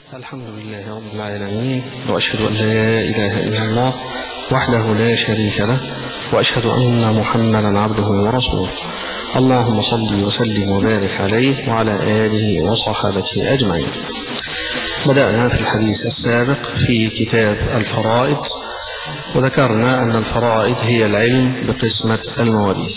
الحمد لله رب العالمين وأشهد أن لا إله إلا الله وحده لا شريك له وأشهد أن محمدا عبده ورسوله اللهم صل وسلم وبارك عليه وعلى آله وصحابته أجمعين بدأنا في الحديث السابق في كتاب الفرائض وذكرنا أن الفرائض هي العلم بقسمة المواريث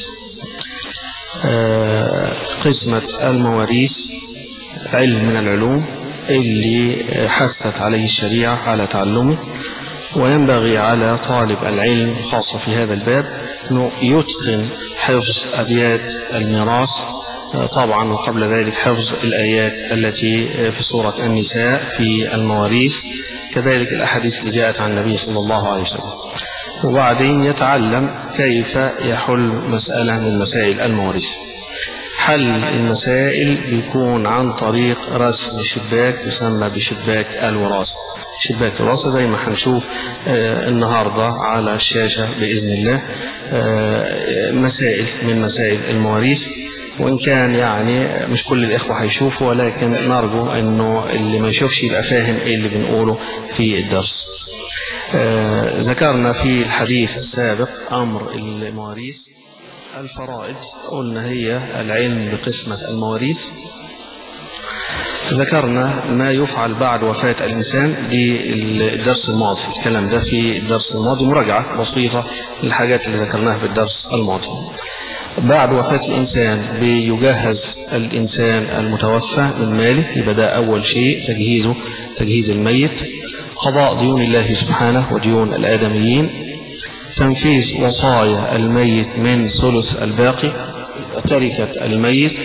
قسمة المواريث علم من العلوم اللي حثت عليه الشريعة على تعلمه وينبغي على طالب العلم خاصة في هذا الباب أنه يتقن حفظ أبيات الميراث طبعا وقبل ذلك حفظ الآيات التي في سورة النساء في المواريث كذلك الأحاديث اللي جاءت عن النبي صلى الله عليه وسلم وبعدين يتعلم كيف يحل مسألة من مسائل المواريث حل المسائل بيكون عن طريق رسم شباك يسمى بشباك الوراثة شباك الوراثة زي ما هنشوف آه النهاردة على الشاشة بإذن الله آه مسائل من مسائل المواريث وإن كان يعني مش كل الإخوة هيشوفوا ولكن نرجو أنه اللي ما يشوفش يبقى فاهم إيه اللي بنقوله في الدرس آه ذكرنا في الحديث السابق أمر المواريث الفرائض قلنا هي العلم بقسمة المواريث ذكرنا ما يفعل بعد وفاة الإنسان دي الدرس الماضي الكلام ده في الدرس الماضي مراجعة بسيطة للحاجات اللي ذكرناها في الدرس الماضي بعد وفاة الإنسان بيجهز الإنسان المتوفى من ماله يبقى ده أول شيء تجهيزه تجهيز الميت قضاء ديون الله سبحانه وديون الآدميين تنفيذ وصايا الميت من ثلث الباقي تركة الميت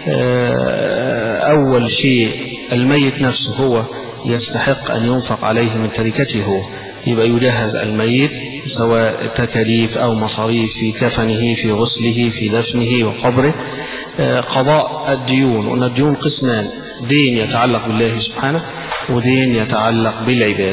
أول شيء الميت نفسه هو يستحق أن ينفق عليه من تركته هو يبقى يجهز الميت سواء تكاليف أو مصاريف في كفنه في غسله في دفنه وقبره قضاء الديون وأن الديون قسمان دين يتعلق بالله سبحانه ودين يتعلق بالعباد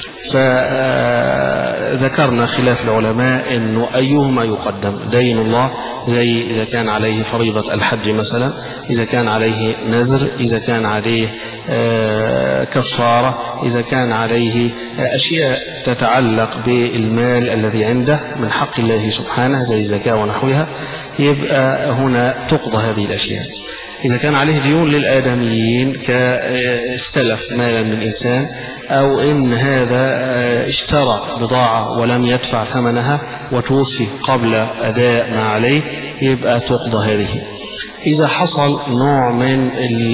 فذكرنا خلاف العلماء انه ايهما يقدم دين الله زي اذا كان عليه فريضة الحج مثلا اذا كان عليه نذر اذا كان عليه كفارة اذا كان عليه اشياء تتعلق بالمال الذي عنده من حق الله سبحانه زي الزكاة ونحوها يبقى هنا تقضى هذه الاشياء إذا كان عليه ديون للآدميين كاستلف مالا من إنسان أو إن هذا اشترى بضاعة ولم يدفع ثمنها وتوفي قبل أداء ما عليه يبقى تقضى هذه إذا حصل نوع من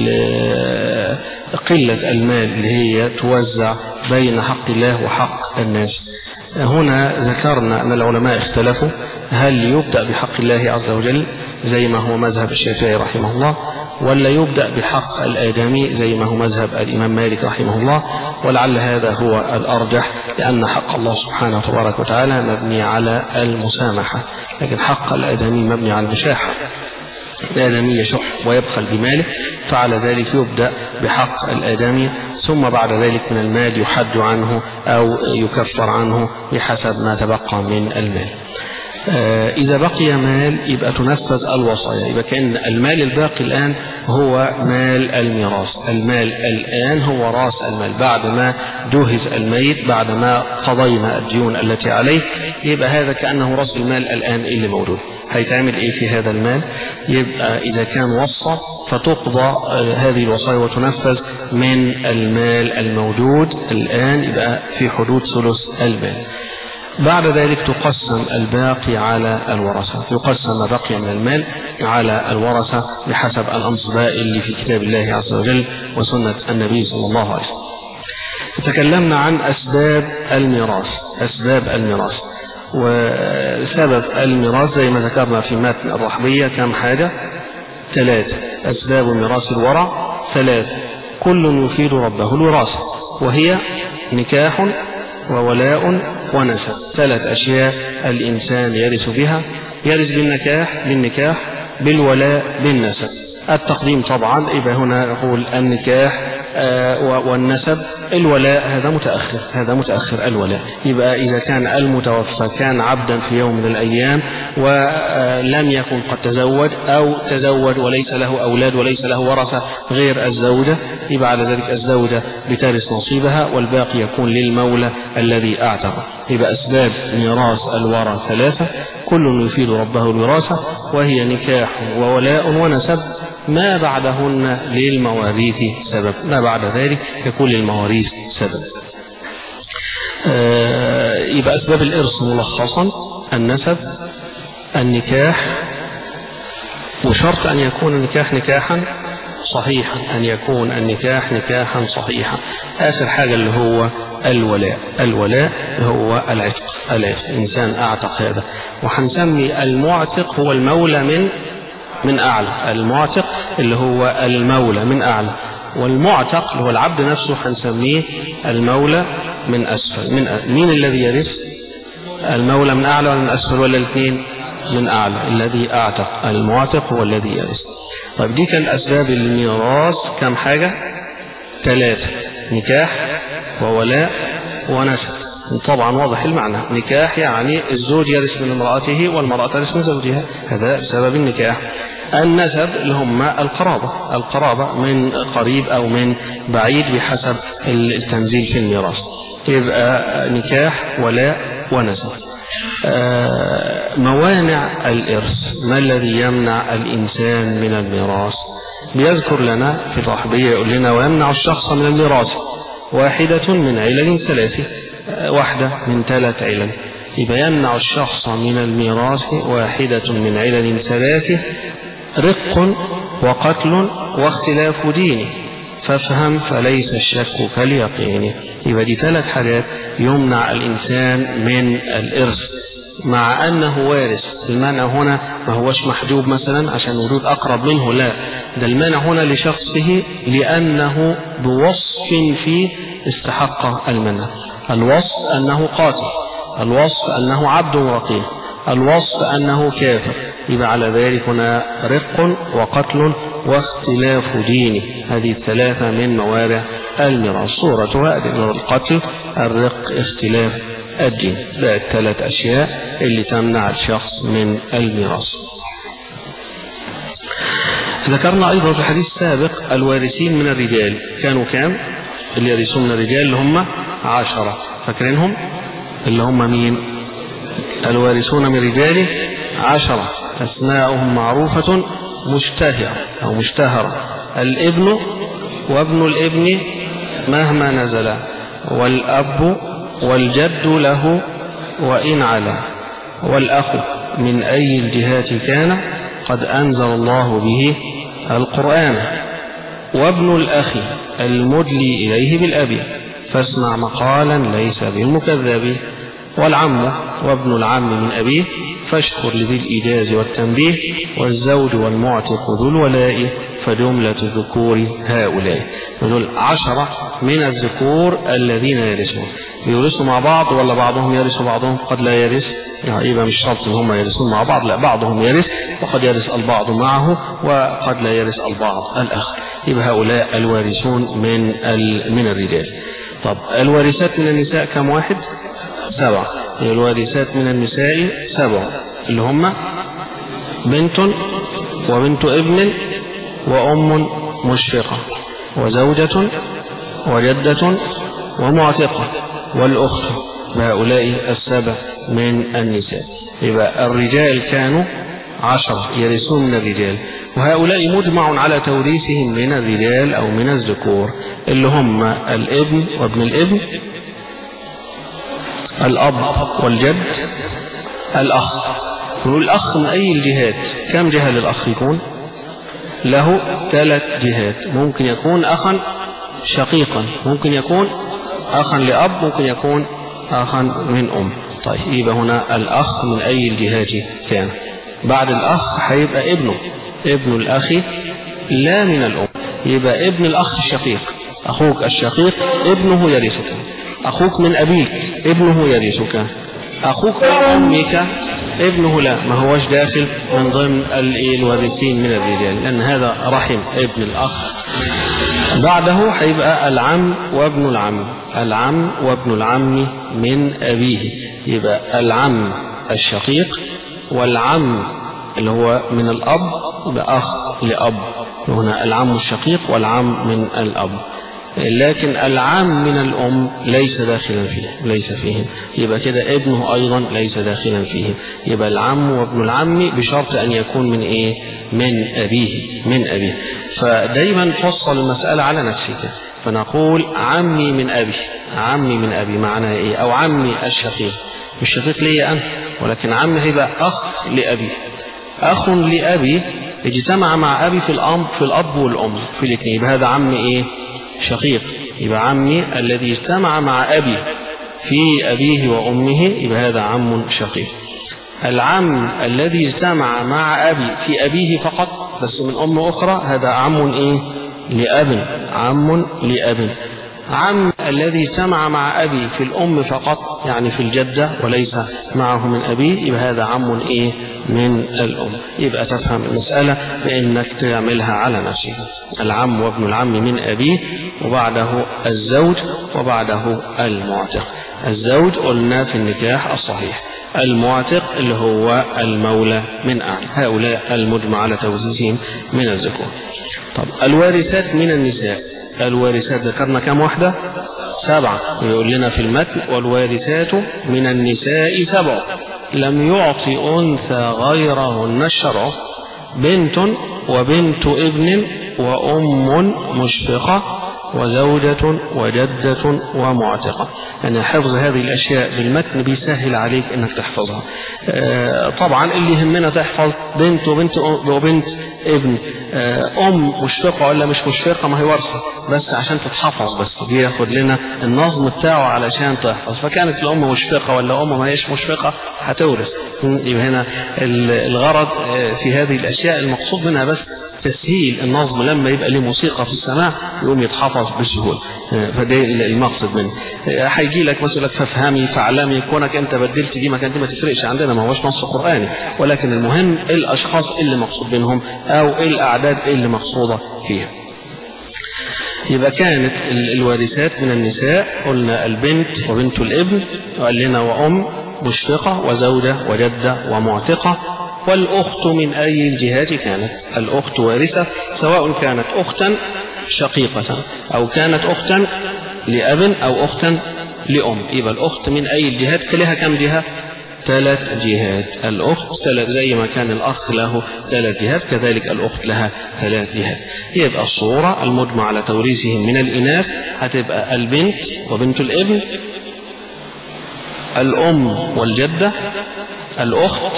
قلة المال اللي هي توزع بين حق الله وحق الناس هنا ذكرنا أن العلماء اختلفوا هل يبدأ بحق الله عز وجل زي ما هو مذهب الشافعي رحمه الله ولا يبدأ بحق الآدمي زي ما هو مذهب الإمام مالك رحمه الله ولعل هذا هو الأرجح لأن حق الله سبحانه تبارك وتعالى مبني على المسامحة لكن حق الآدمي مبني على المشاحة الآدمي يشح ويبخل بماله فعلى ذلك يبدأ بحق الآدمي ثم بعد ذلك من المال يحد عنه أو يكفر عنه بحسب ما تبقى من المال إذا بقي مال يبقى تنفذ الوصايا يبقى كأن المال الباقي الآن هو مال الميراث المال الآن هو رأس المال بعد ما جهز الميت بعد ما قضينا الديون التي عليه يبقى هذا كأنه رأس المال الآن اللي موجود هيتعمل ايه في هذا المال يبقى اذا كان وصى فتقضى هذه الوصايا وتنفذ من المال الموجود الان يبقى في حدود ثلث المال بعد ذلك تقسم الباقي على الورثة يقسم ما بقي من المال على الورثة بحسب الأنصباء اللي في كتاب الله عز وجل وسنة النبي صلى الله عليه وسلم تكلمنا عن أسباب الميراث أسباب الميراث وسبب الميراث زي ما ذكرنا في متن الرحبية كم حاجة ثلاثة أسباب ميراث الورع ثلاثة كل يفيد ربه الوراثة وهي نكاح وولاء ونسب ثلاث أشياء الإنسان يرث بها يرث بالنكاح بالنكاح بالولاء بالنسب التقديم طبعا يبقى هنا نقول النكاح آه، والنسب الولاء هذا متأخر هذا متأخر الولاء يبقى إذا كان المتوفى كان عبدا في يوم من الأيام ولم يكن قد تزوج أو تزوج وليس له أولاد وليس له ورثة غير الزوجة يبقى على ذلك الزوجة بترث نصيبها والباقي يكون للمولى الذي أعتق يبقى أسباب ميراث الورى ثلاثة كل يفيد ربه الوراثة وهي نكاح وولاء ونسب ما بعدهن للمواريث سبب ما بعد ذلك يكون للمواريث سبب آه يبقى أسباب الإرث ملخصا النسب النكاح وشرط أن يكون النكاح نكاحا صحيحا أن يكون النكاح نكاحا صحيحا آخر حاجة اللي هو الولاء الولاء هو العتق العتق إنسان أعتق هذا وهنسمي المعتق هو المولى من من أعلى المعتق اللي هو المولى من أعلى والمعتق اللي هو العبد نفسه هنسميه المولى من أسفل من أ... مين الذي يرث المولى من أعلى ولا من أسفل ولا الاثنين من أعلى الذي أعتق المعتق هو الذي يرث طيب دي كان أسباب الميراث كم حاجة ثلاثة نكاح وولاء ونسب طبعا واضح المعنى نكاح يعني الزوج يرث من امرأته والمرأة ترث من زوجها هذا سبب النكاح النسب اللي هم القرابة القرابة من قريب أو من بعيد بحسب التنزيل في الميراث يبقى نكاح ولاء ونسب آه، موانع الإرث ما الذي يمنع الإنسان من الميراث بيذكر لنا في الرحبية يقول لنا ويمنع الشخص من الميراث واحدة من علل ثلاثة واحدة من ثلاث علل يبقى يمنع الشخص من الميراث واحدة من علل ثلاث رق وقتل واختلاف دينه فافهم فليس الشك كاليقين يبقى دي ثلاث حاجات يمنع الإنسان من الإرث مع أنه وارث المانع هنا ما هوش محجوب مثلا عشان وجود أقرب منه لا ده المانع هنا لشخصه لأنه بوصف فيه استحق المنع الوصف أنه قاتل الوصف أنه عبد رقيق الوصف أنه كافر يبقى على ذلك هنا رق وقتل واختلاف دينه هذه الثلاثة من موارع الميراث صورتها القتل الرق اختلاف الدين ده الثلاث أشياء اللي تمنع الشخص من الميراث ذكرنا أيضا في الحديث السابق الوارثين من الرجال كانوا كام اللي يرثون من الرجال اللي هم عشرة فاكرينهم اللي هم مين الوارثون من رجاله عشرة أسماؤهم معروفة مشتهرة أو مشتهرة الابن وابن الابن مهما نزل والأب والجد له وإن علا والأخ من أي الجهات كان قد أنزل الله به القرآن وابن الأخ المدلي إليه بالأبي فاسمع مقالا ليس بالمكذب والعم وابن العم من أبيه فاشكر لذي الإيجاز والتنبيه والزوج والمعتق ذو الولاء فجملة الذكور هؤلاء دول عشرة من الذكور الذين يرثون يورثوا مع بعض ولا بعضهم يرث بعضهم قد لا يرث يعني يبقى مش شرط ان هم يرثون مع بعض لا بعضهم يرث وقد يرث البعض معه وقد لا يرث البعض الآخر يبقى هؤلاء الوارثون من من الرجال طب الوارثات من النساء كم واحد سبعة الوارثات من النساء سبعة اللي هم بنت وبنت ابن وأم مشفقة وزوجة وجدة ومعتقة والأخت هؤلاء السبع من النساء يبقى الرجال كانوا عشرة يرثون من الرجال وهؤلاء مجمع على توريثهم من الرجال أو من الذكور اللي هم الابن وابن الابن الأب والجد الأخ والأخ من أي الجهات كم جهة للأخ يكون له ثلاث جهات ممكن يكون أخا شقيقا ممكن يكون أخا لأب ممكن يكون أخا من أم طيب يبقى هنا الأخ من أي الجهات كان بعد الأخ هيبقى ابنه ابن الأخ لا من الأم يبقى ابن الأخ الشقيق أخوك الشقيق ابنه يرثك أخوك من أبيك ابنه يرثك أخوك من أمك ابنه لا ما هوش داخل من ضمن الوارثين من الرجال لأن هذا رحم ابن الأخ بعده هيبقى العم وابن العم العم وابن العم من أبيه يبقى العم الشقيق والعم اللي هو من الأب يبقى أخ لأب هنا العم الشقيق والعم من الأب لكن العم من الأم ليس داخلا فيه ليس فيه يبقى كده ابنه أيضا ليس داخلا فيه يبقى العم وابن العم بشرط أن يكون من إيه من أبيه من أبيه فدايما فصل المسألة على نفسك فنقول عمي من أبي عمي من أبي معناه إيه أو عمي الشقيق مش شقيق لي أنا ولكن عمي هيبقى أخ لأبي أخ لأبي اجتمع مع أبي في الأب في الأب والأم في الاثنين يبقى هذا عم إيه شقيق يبقى عمي الذي اجتمع مع أبي في أبيه وأمه يبقى هذا عم شقيق العم الذي اجتمع مع أبي في أبيه فقط بس من أم أخرى هذا عم إيه لأب عم لأب عم الذي اجتمع مع أبي في الأم فقط يعني في الجدة وليس معه من أبيه يبقى هذا عم إيه من الأم يبقى تفهم المسألة بأنك تعملها على نفسك العم وابن العم من أبيه وبعده الزوج وبعده المعتق الزوج قلنا في النكاح الصحيح المعتق اللي هو المولى من أعلى هؤلاء المجمع على توزيعهم من الذكور طب الوارثات من النساء الوارثات ذكرنا كم واحدة سبعة يقول لنا في المتن والوارثات من النساء سبع لم يعطي أنثى غيرهن الشرع بنت وبنت ابن وأم مشفقة وزوجة وجدة ومعتقة يعني حفظ هذه الأشياء بالمتن بيسهل عليك أنك تحفظها طبعا اللي يهمنا تحفظ بنت وبنت وبنت ابن أم مشفقة ولا مش مشفقة ما هي ورثة بس عشان تتحفظ بس بياخد لنا النظم بتاعه علشان تحفظ فكانت الأم مشفقة ولا أم ما هيش مشفقة هتورث يبقى هنا الغرض في هذه الأشياء المقصود منها بس تسهيل النظم لما يبقى له موسيقى في السماع يقوم يتحفظ بسهولة فده المقصد منه هيجي لك مثلا فافهمي فاعلمي كونك انت بدلت دي مكان دي ما تفرقش عندنا ما هوش نص قرآني ولكن المهم الاشخاص اللي مقصود منهم او الاعداد اللي مقصودة فيها يبقى كانت الوارثات من النساء قلنا البنت وبنت الابن وقال لنا وأم مشفقة وزوجة وجدة ومعتقة والأخت من أي الجهات كانت الأخت وارثة سواء كانت أختا شقيقة أو كانت أختا لأب أو أختا لأم يبقى الأخت من أي الجهات لها كم جهة ثلاث جهات الأخت ثلاث زي ما كان الأخ له ثلاث جهات كذلك الأخت لها ثلاث جهات يبقى الصورة المجمع على توريثهم من الإناث هتبقى البنت وبنت الابن الأم والجدة الأخت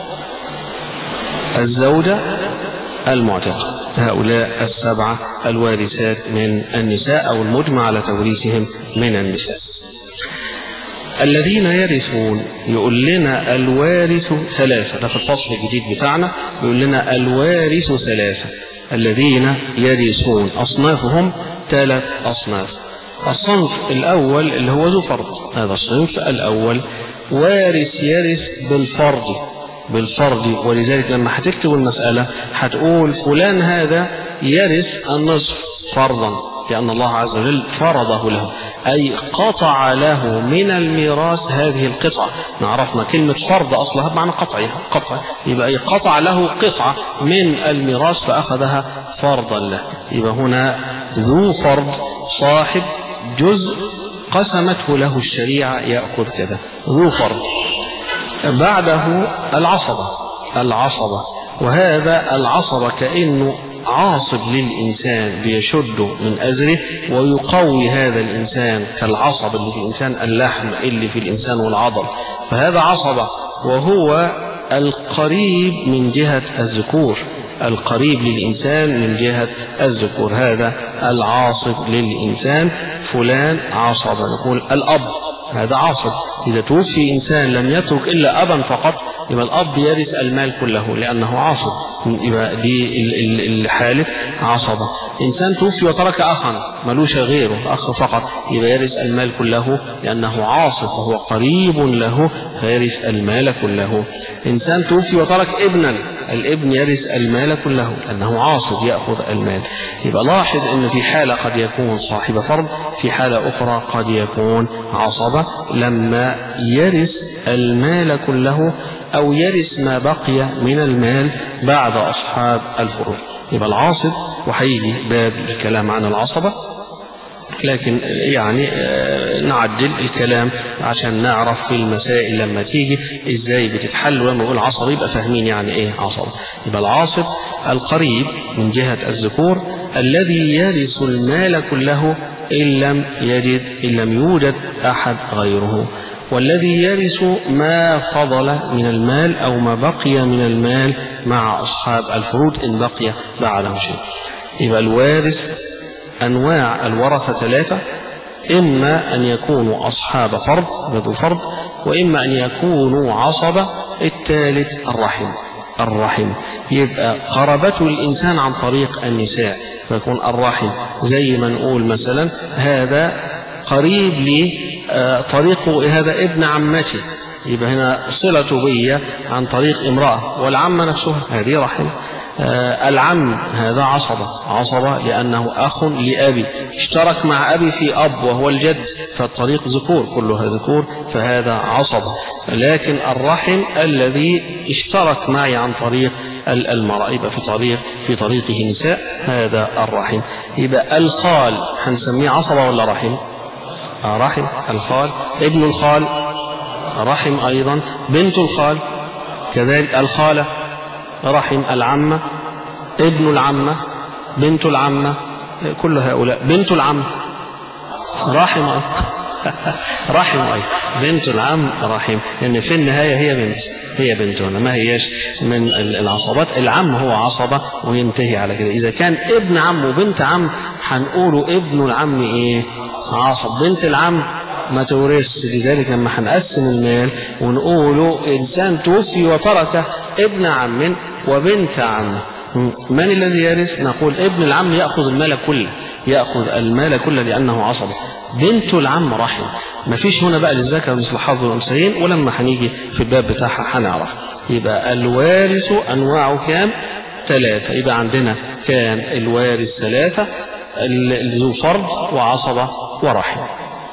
الزوجة المعتقة هؤلاء السبعة الوارثات من النساء أو المجمع على توريثهم من النساء الذين يرثون يقول لنا الوارث ثلاثة ده في الفصل الجديد بتاعنا يقول لنا الوارث ثلاثة الذين يرثون أصنافهم ثلاث أصناف الصنف الأول اللي هو ذو فرض هذا الصنف الأول وارث يرث بالفرض بالفرض ولذلك لما هتكتب المسألة هتقول فلان هذا يرث النصف فرضا لأن الله عز وجل فرضه له أي قطع له من الميراث هذه القطعة عرفنا كلمة فرض أصلها بمعنى قطع قطع يبقى أي قطع له قطعة من الميراث فأخذها فرضا له يبقى هنا ذو فرض صاحب جزء قسمته له الشريعة يأخذ كذا ذو فرض بعده العصبة العصبة وهذا العصبة كأنه عاصب للإنسان بيشده من أزره ويقوي هذا الإنسان كالعصب اللي في الإنسان اللحم اللي في الإنسان والعضل فهذا عصبة وهو القريب من جهة الذكور القريب للإنسان من جهة الذكور هذا العاصب للإنسان فلان عصب نقول الأب هذا عاصب إذا توفي إنسان لم يترك إلا أبا فقط يبقى الأب يرث المال كله لأنه عاصب يبقى دي الحالة عصبة إنسان توفي وترك أخا ملوش غيره أخ فقط يبقى يرث المال كله لأنه عاصب وهو قريب له فيرث المال كله إنسان توفي وترك ابنا الابن يرث المال كله لأنه عاصب يأخذ المال يبقى لاحظ أن في حالة قد يكون صاحب فرض في حالة أخرى قد يكون عصبة لما يرث المال كله أو يرث ما بقي من المال بعد أصحاب الفروض يبقى العاصب وهيجي باب الكلام عن العصبة لكن يعني آه، نعدل الكلام عشان نعرف في المسائل لما تيجي ازاي بتتحل ولما نقول عصب يبقى فاهمين يعني ايه عصب يبقى العاصب القريب من جهة الذكور الذي يرث المال كله إن لم يجد إن لم يوجد أحد غيره والذي يرث ما فضل من المال أو ما بقي من المال مع أصحاب الفروض إن بقي بعده شيء يبقى الوارث أنواع الورثة ثلاثة إما أن يكونوا أصحاب فرض ذو فرض وإما أن يكونوا عصبة الثالث الرحم الرحم يبقى قربته الإنسان عن طريق النساء فيكون الرحم زي ما نقول مثلا هذا قريب لي آه، طريقه هذا ابن عمتي يبقى هنا صلته بي عن طريق امرأة والعمة نفسها هذه رحم آه، العم هذا عصبة عصبة لأنه أخ لأبي اشترك مع أبي في أب وهو الجد فالطريق ذكور كلها ذكور فهذا عصبة لكن الرحم الذي اشترك معي عن طريق المرأة يبقى في طريق في طريقه نساء هذا الرحم يبقى الخال هنسميه عصبة ولا رحم آه رحم الخال ابن الخال رحم أيضا بنت الخال كذلك الخالة رحم العمة ابن العمة بنت العمة كل هؤلاء بنت العم رحم رحم أي بنت العم رحم لأن في النهاية هي بنت هي بنت هنا ما هياش من العصبات العم هو عصبة وينتهي على كده إذا كان ابن عم وبنت عم هنقوله ابن العم إيه عصب بنت العم ما تورث لذلك لما هنقسم المال ونقوله إنسان توفي وترك ابن عم وبنت عم من الذي يرث نقول ابن العم يأخذ المال كله يأخذ المال كله لأنه عصبه بنت العم رحم ما فيش هنا بقى للذكر مثل حظ الأنثيين ولما هنيجي في الباب بتاعها هنعرف يبقى الوارث أنواعه كام ثلاثة يبقى عندنا كان الوارث ثلاثة ذو فرض وعصبة ورحم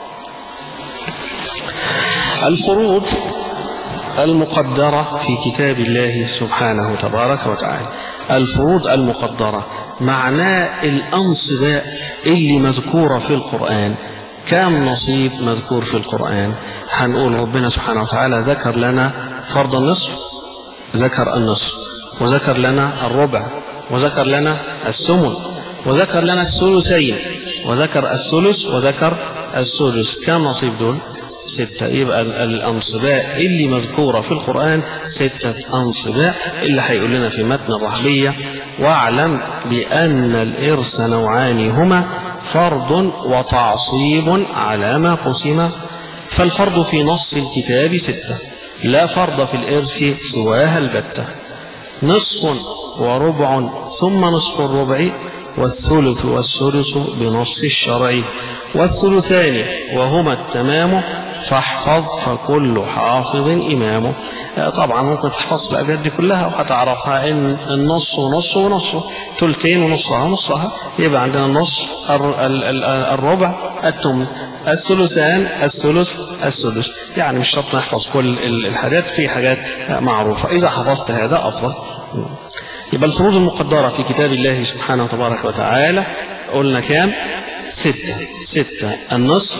الفروض المقدرة في كتاب الله سبحانه تبارك وتعالى الفروض المقدرة معناه الأنصباء اللي مذكورة في القرآن كم نصيب مذكور في القرآن هنقول ربنا سبحانه وتعالى ذكر لنا فرض النصف ذكر النصف وذكر لنا الربع وذكر لنا السمن وذكر لنا الثلثين وذكر الثلث وذكر السدس كم نصيب دول ستة يبقى الأنصباء اللي مذكورة في القرآن ستة أنصباء اللي هيقول لنا في متن الرحبية واعلم بأن الإرث نوعان هما فرض وتعصيب على ما قسم فالفرض في نص الكتاب ستة لا فرض في الإرث سواها البتة نصف وربع ثم نصف الربع والثلث والسدس بنص الشرع والثلثان وهما التمام فاحفظ فكل حافظ إمامه طبعا ممكن تحفظ الأبيات دي كلها وهتعرفها إن النص ونص ونص تلتين ونصها ونصها يبقى عندنا النص الربع التمن الثلثان الثلث السدس يعني مش شرط نحفظ كل الحاجات في حاجات معروفة إذا حفظت هذا أفضل يبقى الفروض المقدرة في كتاب الله سبحانه تبارك وتعالى قلنا كام ستة ستة النصف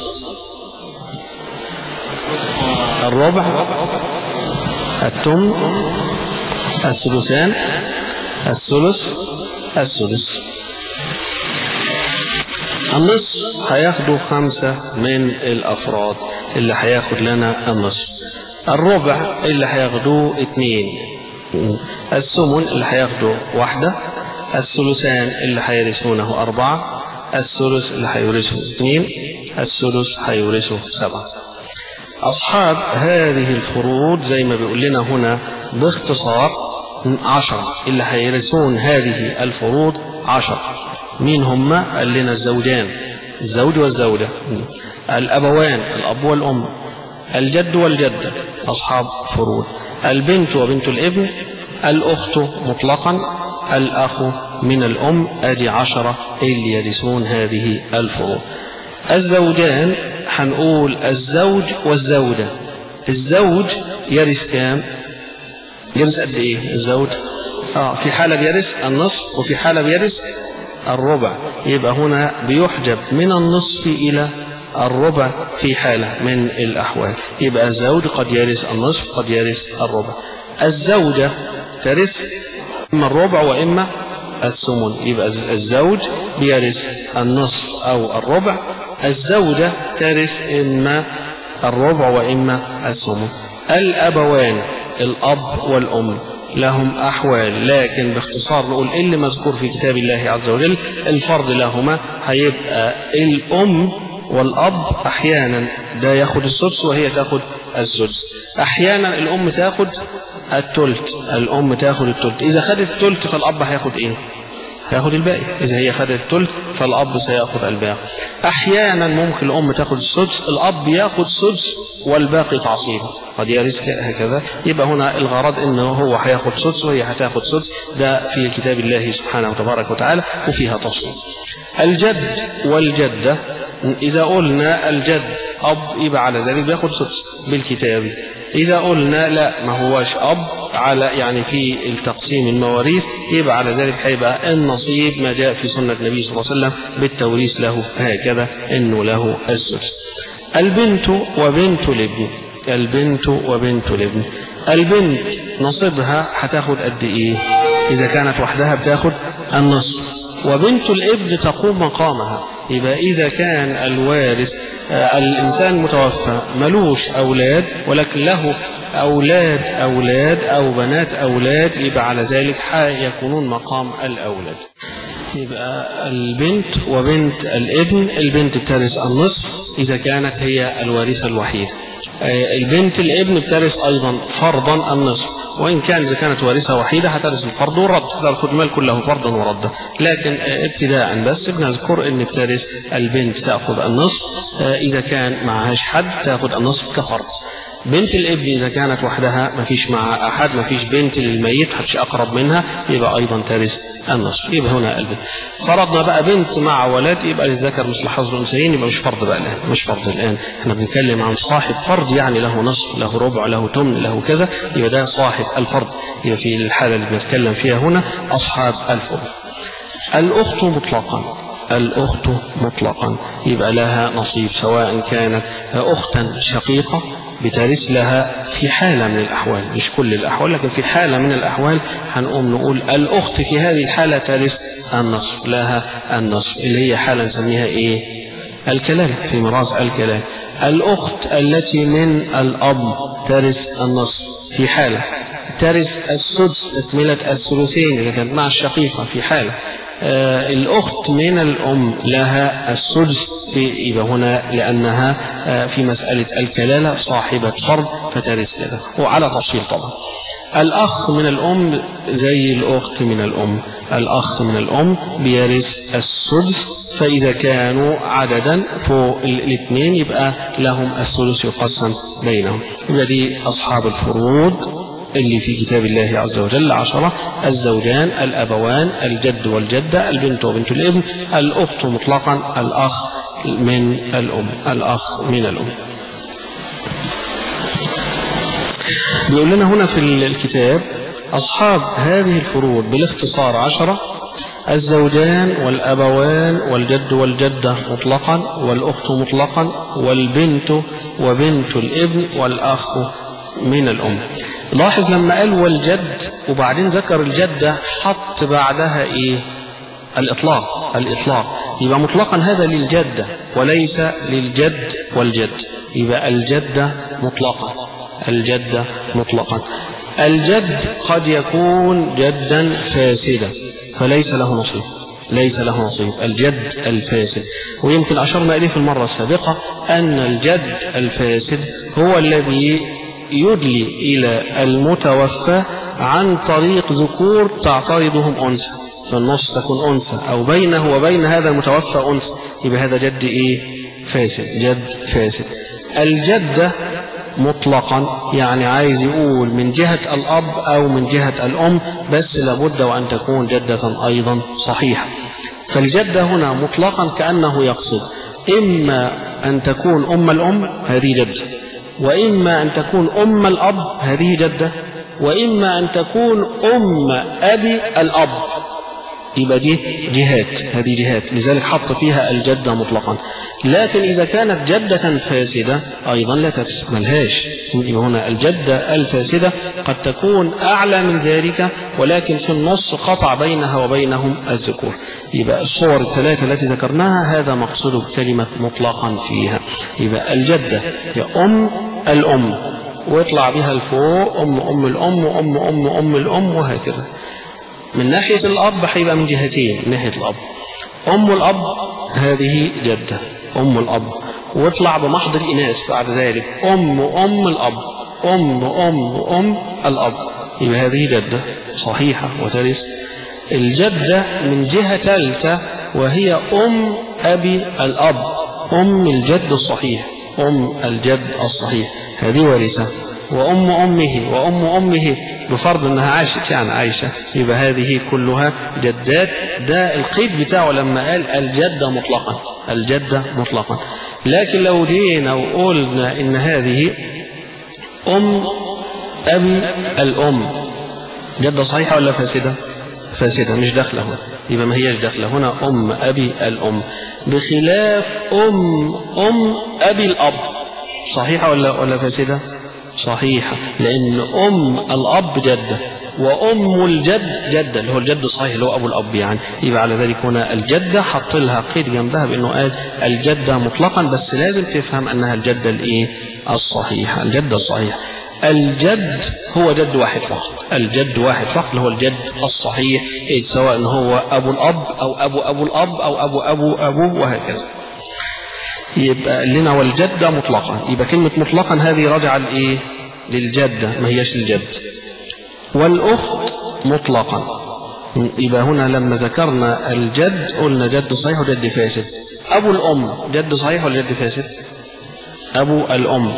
الربع التم الثلثان الثلث السدس النصف هياخدوا خمسة من الأفراد اللي هياخد لنا النصف الربع اللي هياخدوه اتنين الثمن اللي هياخدوا واحدة الثلثان اللي هيرثونه أربعة الثلث اللي هيورثه اثنين الثلث هيورثه سبعة أصحاب هذه الفروض زي ما بيقول لنا هنا باختصار عشرة اللي هيرثون هذه الفروض عشرة مين هم قال لنا الزوجان الزوج والزوجة الأبوان الأب والأم الجد والجدة أصحاب فروض البنت وبنت الابن الأخت مطلقا الأخ من الأم أدي عشرة اللي يرثون هذه الفروض الزوجان هنقول الزوج والزوجة الزوج يرث كام يرث قد ايه الزوج اه في حالة بيرث النصف وفي حالة بيرث الربع يبقى هنا بيحجب من النصف إلى الربع في حالة من الأحوال يبقى الزوج قد يرث النصف قد يرث الربع الزوجة ترث إما الربع وإما الثمن يبقى الزوج بيرث النصف أو الربع الزوجة ترث إما الربع وإما الثمن الأبوان الأب والأم لهم أحوال لكن باختصار نقول إيه اللي مذكور في كتاب الله عز وجل الفرض لهما هيبقى الأم والأب أحيانا ده ياخد السدس وهي تاخد السدس أحيانا الأم تاخد التلت الأم تاخد التلت إذا خدت التلت فالأب هياخد إيه هياخد الباقي إذا هي خدت التلت فالأب سيأخذ الباقي أحيانا ممكن الأم تاخد السدس الأب ياخد سدس والباقي تعصيب قد يرث هكذا يبقى هنا الغرض انه هو هياخد سدس وهي هتاخد سدس ده في كتاب الله سبحانه وتبارك وتعالى وفيها تفصيل الجد والجدة إذا قلنا الجد أب يبقى على ذلك بياخد سدس بالكتاب إذا قلنا لا ما هوش أب على يعني في التقسيم المواريث يبقى على ذلك هيبقى النصيب ما جاء في سنة النبي صلى الله عليه وسلم بالتوريث له هكذا إنه له السدس البنت وبنت الابن البنت وبنت الابن البنت نصيبها هتاخد قد ايه اذا كانت وحدها بتاخد النصف وبنت الابن تقوم مقامها يبقى اذا كان الوارث الانسان متوفى ملوش اولاد ولكن له اولاد اولاد او بنات اولاد يبقى على ذلك يكونون مقام الاولاد يبقى البنت وبنت الابن البنت بترث النصف إذا كانت هي الوارثة الوحيدة البنت الابن بترث أيضا فرضا النصف وإن كان إذا كانت وارثة وحيدة هترث الفرض والرد تأخذ المال كله فرضا وردا لكن ابتداء بس بنذكر أن بترث البنت تأخذ النصف إذا كان معهاش حد تأخذ النصف كفرض بنت الابن إذا كانت وحدها ما فيش مع أحد ما فيش بنت للميت حدش أقرب منها يبقى أيضا ترث النصف يبقى هنا البنت فرضنا بقى بنت مع ولد يبقى للذكر مثل حظ الأنثيين يبقى مش فرض بقى الآن مش فرض الآن احنا بنتكلم عن صاحب فرض يعني له نصف له ربع له تمن له كذا يبقى ده صاحب الفرض يبقى في الحالة اللي بنتكلم فيها هنا أصحاب الفرض الأخت مطلقا الأخت مطلقا يبقى لها نصيب سواء كانت أختا شقيقة بترث لها في حالة من الأحوال مش كل الأحوال لكن في حالة من الأحوال هنقوم نقول الأخت في هذه الحالة ترث النصف لها النصف اللي هي حالة نسميها إيه الكلام في ميراث الكلام الأخت التي من الأب ترث النصف في حالة ترث السدس تكملة الثلثين إذا كانت مع الشقيقة في حالة آه الأخت من الأم لها السدس يبقى هنا لأنها آه في مسألة الكلالة صاحبة فرض فترث كذا وعلى تفصيل طبعا الأخ من الأم زي الأخت من الأم الأخ من الأم بيرث السدس فإذا كانوا عددا فوق الاثنين يبقى لهم الثلث يقسم بينهم يبقى دي أصحاب الفروض اللي في كتاب الله عز وجل عشرة الزوجان الأبوان الجد والجدة البنت وبنت الابن الأخت مطلقا الأخ من الأم الأخ من الأم بيقول لنا هنا في الكتاب أصحاب هذه الفروض بالاختصار عشرة الزوجان والأبوان والجد والجدة مطلقا والأخت مطلقا والبنت وبنت الابن والأخ من الأم لاحظ لما قال والجد وبعدين ذكر الجدة حط بعدها ايه الإطلاق الإطلاق يبقى مطلقا هذا للجدة وليس للجد والجد يبقى الجدة مطلقا الجدة مطلقا الجد قد يكون جدا فاسدا فليس له نصيب ليس له نصيب الجد الفاسد ويمكن أشرنا إليه في المرة السابقة أن الجد الفاسد هو الذي يدلي إلى المتوفى عن طريق ذكور تعترضهم أنثى في النص تكون أنثى أو بينه وبين هذا المتوفى أنثى يبقى هذا جد إيه فاسد جد فاسد الجدة مطلقا يعني عايز يقول من جهة الأب أو من جهة الأم بس لابد وأن تكون جدة أيضا صحيحة فالجدة هنا مطلقا كأنه يقصد إما أن تكون أم الأم هذه جدة وإما أن تكون أم الأب هذه جدة وإما أن تكون أم أبي الأب يبقى دي جهات هذه جهات لذلك حط فيها الجدة مطلقا لكن إذا كانت جدة فاسدة أيضا لا تشملهاش يبقى هنا الجدة الفاسدة قد تكون أعلى من ذلك ولكن في النص قطع بينها وبينهم الذكور يبقى الصور الثلاثة التي ذكرناها هذا مقصود بكلمة مطلقا فيها يبقى الجدة هي أم الأم ويطلع بها الفوق أم أم الأم وأم أم أم الأم وهكذا من ناحية الأب هيبقى من جهتين من ناحية الأب أم الأب هذه جدة أم الأب واطلع بمحض الإناث بعد ذلك أم أم الأب أم أم أم الأب يبقى هذه جدة صحيحة وترث الجدة من جهة ثالثة وهي أم أبي الأب أم الجد الصحيح أم الجد الصحيح هذه وارثة وأم أمه وأم أمه بفرض أنها عاشت يعني عايشة يبقى هذه كلها جدات ده القيد بتاعه لما قال الجدة مطلقا الجدة مطلقا لكن لو جينا وقلنا إن هذه أم أبي الأم جدة صحيحة ولا فاسدة فاسدة مش داخلة هنا يبقى ما هيش داخلة هنا أم أبي الأم بخلاف أم أم أبي الأب صحيحة ولا ولا فاسدة صحيحة لأن أم الأب جدة وأم الجد جدة اللي هو الجد الصحيح اللي هو أبو الأب يعني يبقى على ذلك هنا الجدة حط لها قيد جنبها بأنه قال الجدة مطلقا بس لازم تفهم أنها الجدة الإيه الصحيحة الجدة الصحيحة الجد هو جد واحد فقط الجد واحد فقط اللي هو الجد الصحيح إيه سواء هو أبو الأب أو أبو أبو الأب أو أبو أبو أبو وهكذا يبقى لنا والجدة مطلقا يبقى كلمة مطلقا هذه راجعة لإيه للجدة ما هيش الجد والأخت مطلقا يبقى هنا لما ذكرنا الجد قلنا جد صحيح وجد فاسد أبو الأم جد صحيح ولا جد فاسد أبو الأم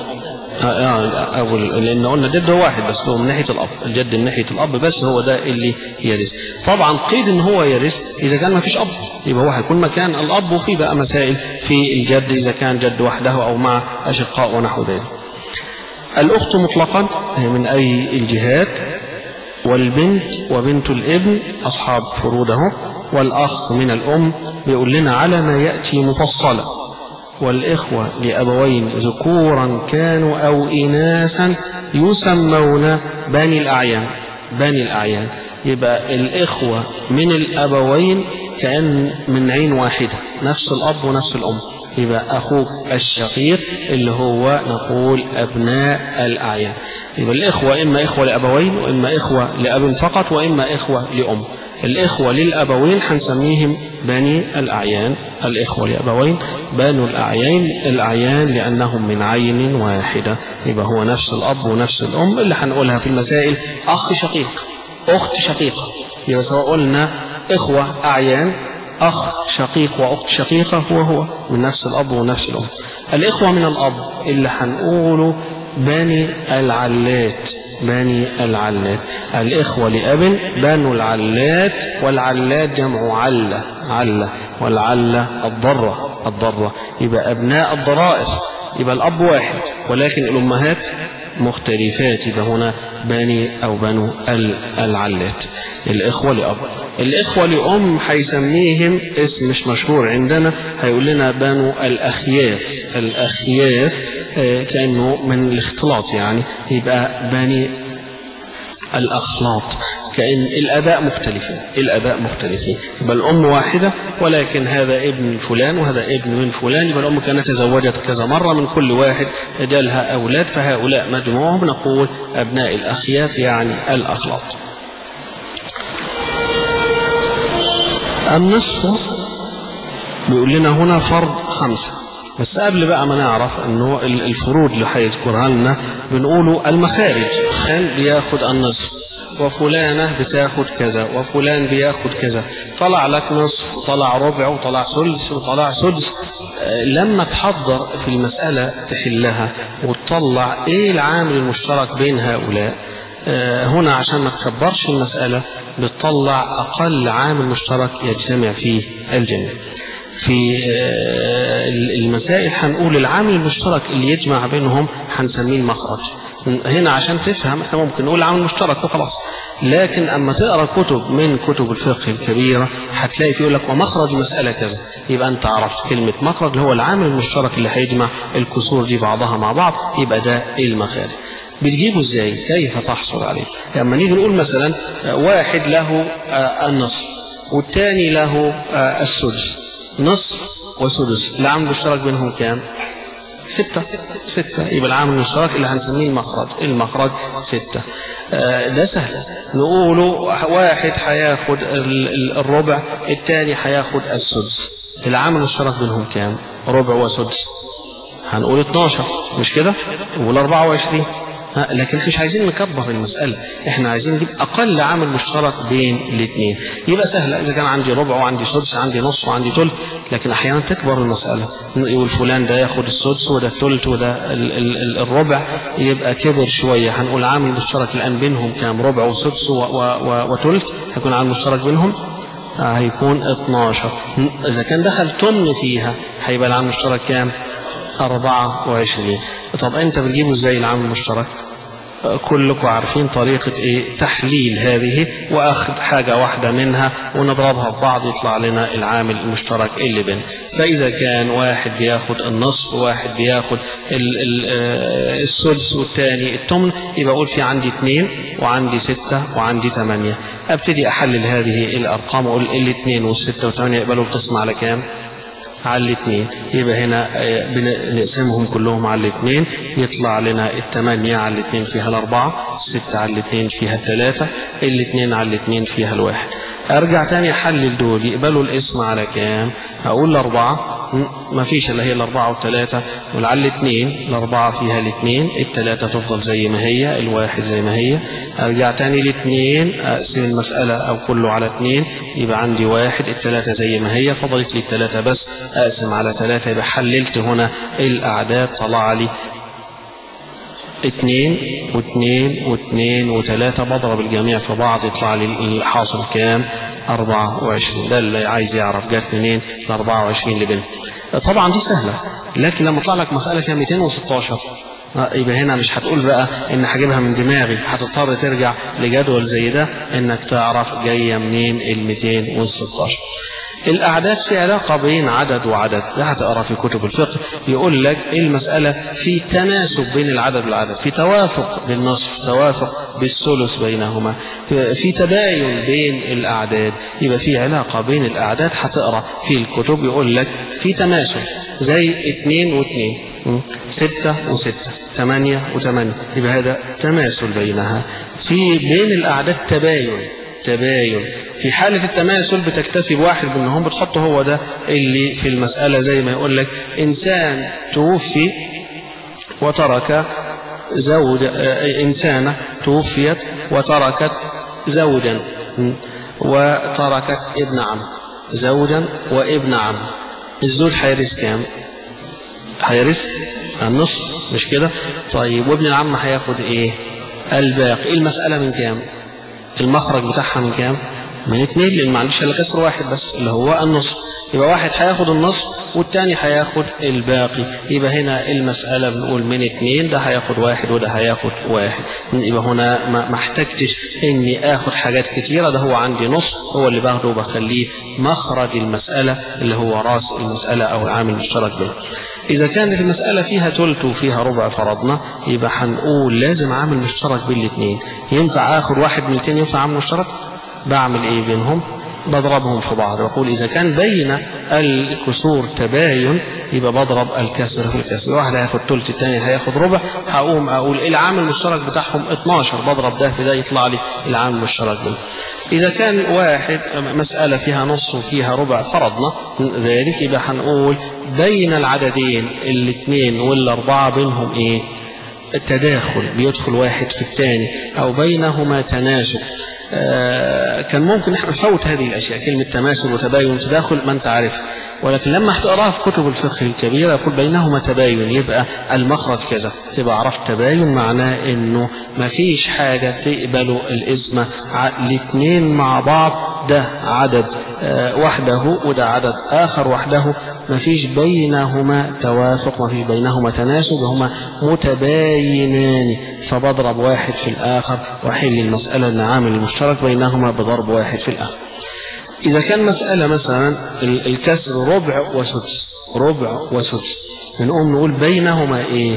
آه أبو لأن قلنا جد هو واحد بس هو من ناحية الأب الجد من ناحية الأب بس هو ده اللي يرث طبعا قيد إن هو يرث إذا كان ما فيش أب يبقى هو هيكون مكان الأب وفي بقى مسائل في الجد إذا كان جد وحده أو مع أشقاء ونحو ذلك الأخت مطلقا من أي الجهات والبنت وبنت الابن أصحاب فروده والأخ من الأم بيقول لنا على ما يأتي مفصلا والإخوة لأبوين ذكورا كانوا أو إناثا يسمون بني الأعيان بني الأعيان يبقى الإخوة من الأبوين كأن من عين واحدة نفس الأب ونفس الأم يبقى أخوك الشقيق اللي هو نقول أبناء الأعيان يبقى الإخوة إما إخوة لأبوين وإما إخوة لأب فقط وإما إخوة لأم الإخوة للأبوين هنسميهم بني الأعيان الإخوة لأبوين بنو الأعيان الأعيان لأنهم من عين واحدة يبقى هو نفس الأب ونفس الأم اللي هنقولها في المسائل أخ شقيق أخت شقيقة يبقى سواء قلنا إخوة أعيان أخ شقيق وأخت شقيقة هو هو من نفس الأب ونفس الأم الإخوة من الأب اللي هنقوله بني العلات بني العلات الإخوة لأب بنو العلات والعلات جمع علة علة والعلة الضرة الضرة يبقى أبناء الضرائر يبقى الأب واحد ولكن الأمهات مختلفات يبقى هنا بني أو بنو العلات الإخوة لأب الإخوة لأم هيسميهم اسم مش مشهور عندنا هيقول لنا بنو الأخياف الأخياف آه كأنه من الاختلاط يعني يبقى بني الأخلاط كأن الأباء مختلفين الأباء مختلفين يبقى الأم واحدة ولكن هذا ابن فلان وهذا ابن من فلان يبقى الأم كانت تزوجت كذا مرة من كل واحد جالها أولاد فهؤلاء مجموعهم نقول أبناء الأخياف يعني الأخلاط النصف بيقول لنا هنا فرض خمسة بس قبل بقى ما نعرف انه الفروض اللي هيذكرها لنا بنقوله المخارج كان بياخد النصف وفلانة بتاخد كذا وفلان بياخد كذا طلع لك نصف طلع ربع وطلع ثلث وطلع سدس لما تحضر في المسألة تحلها وتطلع ايه العامل المشترك بين هؤلاء هنا عشان ما تكبرش المسألة بتطلع أقل عامل مشترك يجتمع فيه الجميع في المسائل هنقول العامل المشترك اللي يجمع بينهم هنسميه المخرج هنا عشان تفهم احنا ممكن نقول عامل مشترك وخلاص لكن اما تقرا كتب من كتب الفقه الكبيره هتلاقي في يقول لك ومخرج مساله كذا يبقى انت عرفت كلمه مخرج اللي هو العامل المشترك اللي هيجمع الكسور دي بعضها مع بعض يبقى ده المخارج بتجيبه ازاي كيف تحصل عليه لما نيجي نقول مثلا واحد له النصف والتاني له السدس نصف وسدس العامل المشترك بينهم كام ستة ستة يبقى العامل المشترك اللي هنسميه المخرج المخرج ستة آه ده سهل نقوله واحد هياخد الربع الثاني هياخد السدس العامل المشترك بينهم كام ربع وسدس هنقول 12 مش كده نقول 24 لكن مش عايزين نكبر المسألة احنا عايزين نجيب اقل عامل مشترك بين الاثنين يبقى سهلة اذا كان عندي ربع وعندي سدس عندي نص وعندي ثلث لكن احيانا تكبر المسألة يقول فلان ده ياخد السدس وده الثلث وده ال ال ال الربع يبقى كبر شوية هنقول عامل مشترك الان بينهم كام ربع وسدس وثلث هيكون عامل مشترك بينهم هيكون 12 اذا كان دخل تمن فيها هيبقى العامل المشترك كام 24 طب انت بتجيبه ازاي العامل المشترك كلكم عارفين طريقة ايه تحليل هذه واخذ حاجة واحدة منها ونضربها في بعض يطلع لنا العامل المشترك اللي بين فاذا كان واحد بياخد النصف وواحد بياخد السدس والتاني التمن يبقى اقول في عندي اثنين وعندي ستة وعندي ثمانية ابتدي احلل هذه الارقام واقول الاثنين والستة والثمانية يقبلوا القسم على كام على الاثنين يبقى هنا بنقسمهم كلهم على الاثنين يطلع لنا الثمانية على الاثنين فيها الأربعة الستة على الاثنين فيها الثلاثة الاثنين على الاثنين فيها الواحد ارجع تاني احلل دول يقبلوا الاسم على كام اقول الاربعة ما فيش الا هي الاربعة والثلاثة ولعل الاثنين الاربعة فيها الاثنين الثلاثة تفضل زي ما هي الواحد زي ما هي ارجع تاني الاثنين اقسم المسألة او كله على اثنين يبقى عندي واحد الثلاثة زي ما هي فضلت لي الثلاثة بس اقسم على ثلاثة يبقى حللت هنا الاعداد طلع لي اثنين واثنين واثنين وثلاثة بضرب الجميع في بعض يطلع لي الحاصل كام 24 ده اللي عايز يعرف جت منين ال 24 اللي بينهم طبعا دي سهلة لكن لما يطلع لك مسألة فيها 216 يبقى هنا مش هتقول بقى ان هجيبها من دماغي هتضطر ترجع لجدول زي ده انك تعرف جايه منين ال 216 الأعداد في علاقة بين عدد وعدد ده هتقرا في كتب الفقه يقول لك المسألة في تناسب بين العدد والعدد في توافق بالنصف توافق بالثلث بينهما في تباين بين الأعداد يبقى في علاقة بين الأعداد هتقرا في الكتب يقول لك في تماثل زي اثنين واثنين ستة وستة ثمانية وثمانية يبقى هذا تماثل بينها في بين الأعداد تباين تباين في حالة التماثل بتكتفي بواحد منهم بتحطه هو ده اللي في المسألة زي ما يقول لك إنسان توفي وترك زوج إنسانة توفيت وتركت زوجا وتركت ابن عم زوجا وابن عم الزوج هيرث كام؟ هيرث النصف مش كده؟ طيب وابن العم هياخد ايه؟ الباقي المسألة من كام؟ المخرج بتاعها من كام؟ من اثنين لان ما عنديش الا كسر واحد بس اللي هو النصف يبقى واحد هياخد النصف والتاني هياخد الباقي يبقى هنا المسألة بنقول من اثنين ده هياخد واحد وده هياخد واحد يبقى هنا ما احتجتش اني اخد حاجات كتيرة ده هو عندي نص هو اللي باخده وبخليه مخرج المسألة اللي هو راس المسألة او العامل المشترك به إذا كانت المسألة فيها ثلث وفيها ربع فرضنا يبقى هنقول لازم عامل مشترك بين الاثنين ينفع آخر واحد من الاثنين ينفع عامل مشترك بعمل ايه بينهم بضربهم في بعض بقول اذا كان بين الكسور تباين يبقى بضرب الكسر في الكسر واحد هياخد ثلث الثاني هياخد ربع هقوم اقول العامل المشترك بتاعهم 12 بضرب ده في ده يطلع لي العامل المشترك ده إذا كان واحد مسألة فيها نص وفيها ربع فرضنا ذلك يبقى هنقول بين العددين الاثنين والأربعة بينهم إيه؟ التداخل بيدخل واحد في الثاني أو بينهما تناسب آه كان ممكن احنا نفوت هذه الاشياء كلمه تماثل وتباين وتداخل ما انت عارف ولكن لما هتقراها في كتب الفقه الكبيرة يقول بينهما تباين يبقى المخرج كذا تبقى عرفت تباين معناه انه ما فيش حاجة تقبل الاسم الاثنين مع بعض ده عدد وحده وده عدد آخر وحده ما فيش بينهما توافق ما فيش بينهما تناسب هما متباينان فبضرب واحد في الآخر وحل المسألة العامل المشترك بينهما بضرب واحد في الآخر إذا كان مسألة مثلا الكسر ربع وسدس ربع وسدس بنقوم نقول بينهما إيه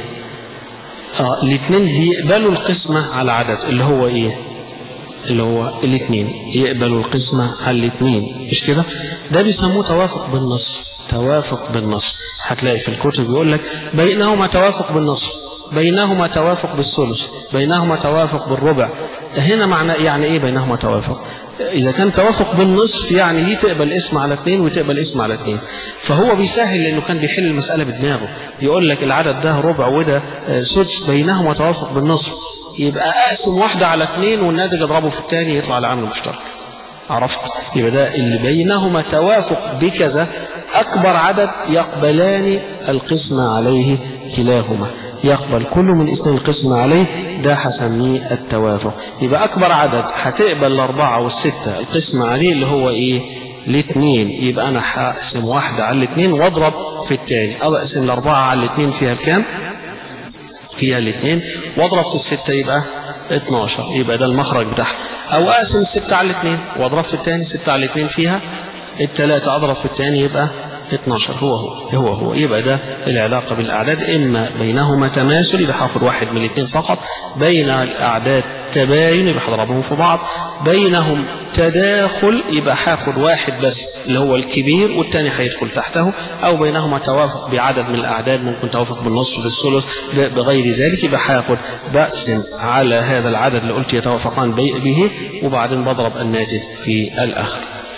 آه الاثنين بيقبلوا القسمة على عدد اللي هو إيه اللي هو الاثنين يقبلوا القسمة على الاثنين مش كده ده بيسموه توافق بالنص توافق بالنص هتلاقي في الكتب يقول لك بينهما توافق بالنص بينهما توافق بالثلث بينهما توافق بالربع هنا معنى يعني ايه بينهما توافق اذا كان توافق بالنصف يعني دي تقبل اسم على اثنين وتقبل اسم على اثنين فهو بيسهل لانه كان بيحل المسألة بدماغه يقول لك العدد ده ربع وده سدس بينهما توافق بالنصف يبقى اقسم واحدة على اثنين والناتج اضربه في الثاني يطلع العامل المشترك عرفت يبقى ده اللي بينهما توافق بكذا اكبر عدد يقبلان القسم عليه كلاهما يقبل كل من اثنين القسم عليه ده هسميه التوافق يبقى اكبر عدد هتقبل الاربعة والستة القسم عليه اللي هو ايه الاثنين يبقى انا هقسم واحدة على الاثنين واضرب في التاني او اقسم الاربعة على الاثنين فيها بكام فيها الاثنين واضرب في الستة يبقى 12 يبقى ده المخرج بتاعها او اقسم الستة على الاثنين واضرب في الثاني ستة على الاثنين فيها الثلاثة اضرب في الثاني يبقى 12 هو هو هو هو يبقى ده العلاقة بالأعداد إما بينهما تماثل يبقى هاخد واحد من الاثنين فقط بين الأعداد تباين يبقى هضربهم في بعض بينهم تداخل يبقى هاخد واحد بس اللي هو الكبير والثاني هيدخل تحته أو بينهما توافق بعدد من الأعداد ممكن توافق بالنصف بالثلث بغير ذلك يبقى هاخد بقسم على هذا العدد اللي قلت يتوافقان به وبعدين بضرب الناتج في الآخر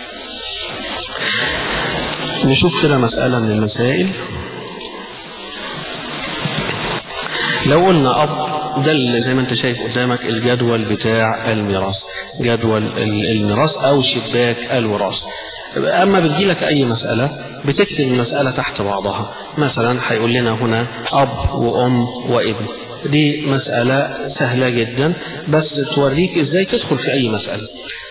نشوف كده مسألة من المسائل لو قلنا أب ده اللي زي ما انت شايف قدامك الجدول بتاع الميراث جدول الميراث أو شباك الوراثة أما بتجيلك أي مسألة بتكتب المسألة تحت بعضها مثلا هيقول لنا هنا أب وأم وابن دي مسألة سهلة جدا بس توريك ازاي تدخل في أي مسألة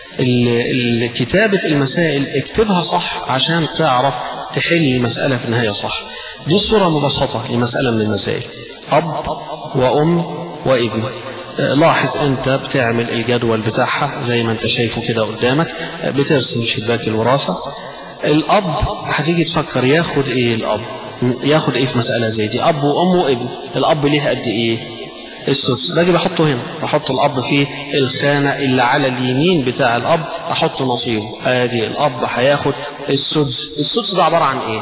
كتابة المسائل اكتبها صح عشان تعرف تحل المسألة في النهاية صح دي صورة مبسطة لمسألة من المسائل أب وأم وابن لاحظ انت بتعمل الجدول بتاعها زي ما انت شايفه كده قدامك بترسم شباك الوراثة الأب هتيجي تفكر ياخد ايه الأب ياخد ايه في مسألة زي دي أب وأم وابن الأب ليه قد ايه السدس باجي بحطه هنا بحط الاب في الخانة اللي على اليمين بتاع الاب احط نصيبه ادي الاب هياخد السدس السدس ده عبارة عن ايه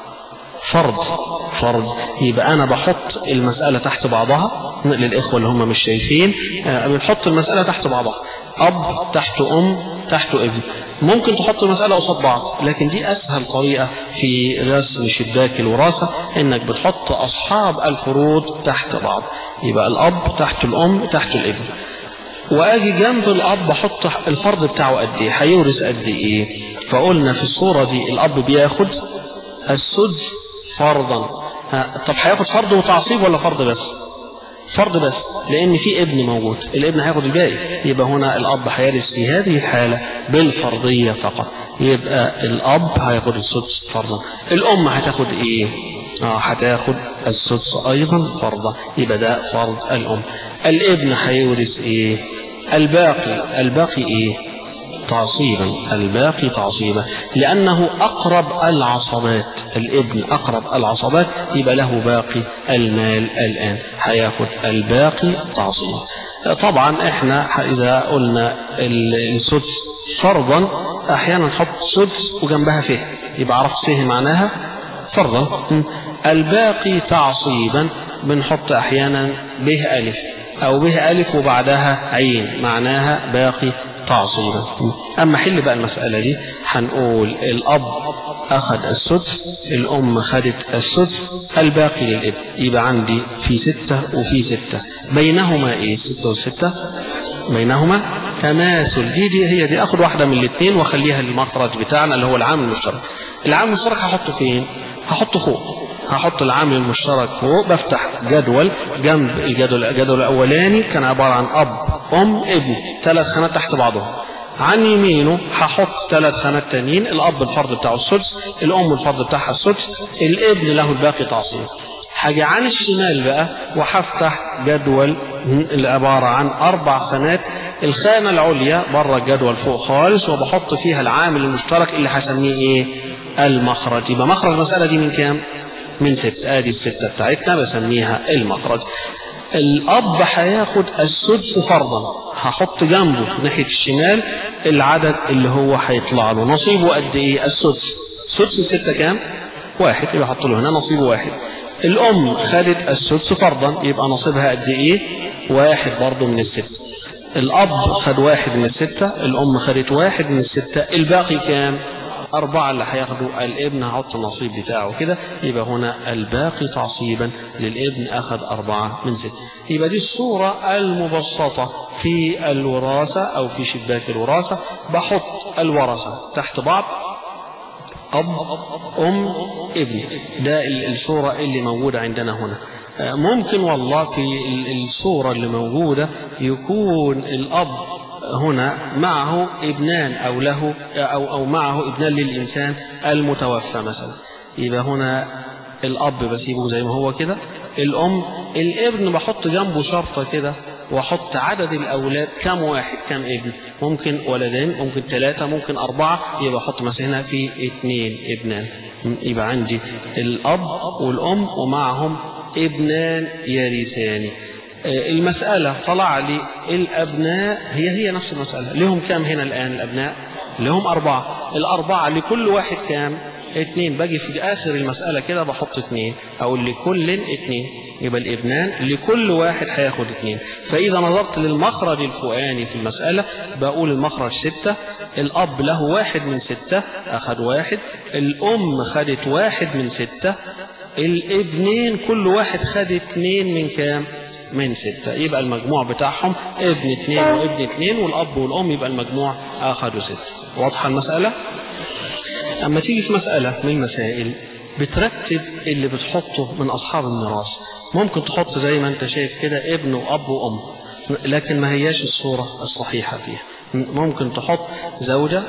فرض فرض يبقى انا بحط المسألة تحت بعضها للاخوة اللي هم مش شايفين بنحط المسألة تحت بعضها اب تحت ام تحت ابن ممكن تحط المسألة قصاد بعض لكن دي اسهل طريقة في رسم شباك الوراثة انك بتحط اصحاب الفروض تحت بعض يبقى الاب تحت الام تحت الابن واجي جنب الاب بحط الفرض بتاعه قد ايه هيورث قد ايه فقلنا في الصورة دي الاب بياخد السدس فرضا طب هياخد فرض وتعصيب ولا فرض بس فرض بس لان في ابن موجود الابن هياخد الباقي يبقى هنا الاب هيرث في هذه الحالة بالفرضية فقط يبقى الاب هياخد السدس فرضا الام هتاخد ايه اه هتاخد السدس ايضا فرضا يبقى ده فرض الام الابن هيورث ايه الباقي الباقي ايه تعصيبا الباقي تعصيبا لأنه أقرب العصبات الابن أقرب العصبات يبقى له باقي المال الآن هياخد الباقي تعصيبا طبعا احنا إذا قلنا السدس فرضا أحيانا نحط سدس وجنبها فه يبقى عرفت فه معناها فرضا الباقي تعصيبا بنحط أحيانا به ألف أو به ألف وبعدها عين معناها باقي تعصيبا أما حل بقى المسألة دي هنقول الأب أخذ السدس الأم خدت السدس الباقي للابن يبقى عندي في ستة وفي ستة بينهما إيه ستة وستة بينهما تماثل دي دي هي دي أخذ واحدة من الاثنين وأخليها المخرج بتاعنا اللي هو العامل المشترك العامل المشترك هحطه فين هحطه فوق هحط العامل المشترك فوق بفتح جدول جنب الجدول الجدول الاولاني كان عباره عن اب ام ابن ثلاث خانات تحت بعضهم عن يمينه هحط ثلاث خانات تانيين الاب الفرض بتاعه السدس الام الفرض بتاعها السدس الابن له الباقي تعصيب حاجة عن الشمال بقى وهفتح جدول اللي عبارة عن أربع خانات الخانة العليا بره الجدول فوق خالص وبحط فيها العامل المشترك اللي هسميه إيه؟ المخرج يبقى مخرج المسألة دي من كام؟ من ست ادي الستة بتاعتنا بسميها المخرج الاب هياخد السدس فرضا هحط جنبه ناحية الشمال العدد اللي هو هيطلع له نصيبه قد ايه السدس سدس الستة كام واحد يبقى احط له هنا نصيبه واحد الام خدت السدس فرضا يبقى نصيبها قد ايه واحد برضه من الستة الاب خد واحد من الستة الام خدت واحد من الستة الباقي كام أربعة اللي هياخدوا الابن هحط النصيب بتاعه كده يبقى هنا الباقي تعصيبا للابن أخذ أربعة من ستة يبقى دي الصورة المبسطة في الوراثة أو في شباك الوراثة بحط الورثة تحت بعض أب أم ابن ده الصورة اللي موجودة عندنا هنا ممكن والله في الصورة اللي موجودة يكون الأب هنا معه ابنان أو له أو أو معه ابنان للإنسان المتوفى مثلا يبقى هنا الأب بسيبه زي ما هو كده الأم الابن بحط جنبه شرطة كده واحط عدد الاولاد كم واحد كم ابن ممكن ولدين ممكن ثلاثة ممكن اربعة يبقى احط مثلا هنا في اثنين ابنان يبقى عندي الاب والام ومعهم ابنان يرثان المسألة طلع لي الأبناء هي هي نفس المسألة لهم كام هنا الآن الأبناء لهم أربعة الأربعة لكل واحد كام اثنين باجي في آخر المسألة كده بحط اثنين أقول لكل اثنين يبقى الابنان لكل واحد هياخد اثنين فإذا نظرت للمخرج الفوقاني في المسألة بقول المخرج ستة الأب له واحد من ستة أخذ واحد الأم خدت واحد من ستة الابنين كل واحد خد اثنين من كام من ستة يبقى المجموع بتاعهم ابن اثنين وابن اثنين والأب والأم يبقى المجموع أخذوا ستة واضحة المسألة أما تيجي في مسألة من المسائل بترتب اللي بتحطه من أصحاب الميراث ممكن تحط زي ما انت شايف كده ابن وأب وأم لكن ما هياش الصورة الصحيحة فيها ممكن تحط زوجة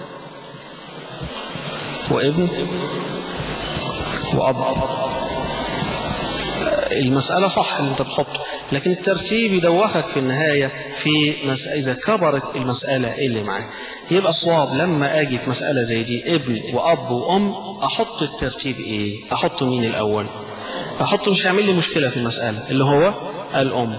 وابن وأب المسألة صح اللي انت بتحطه لكن الترتيب يدوخك في النهاية في مس... إذا كبرت المسألة اللي معاك يبقى الصواب لما أجي في مسألة زي دي ابن وأب وأم أحط الترتيب إيه أحط مين الأول أحط مش هيعمل لي مشكلة في المسألة اللي هو الأم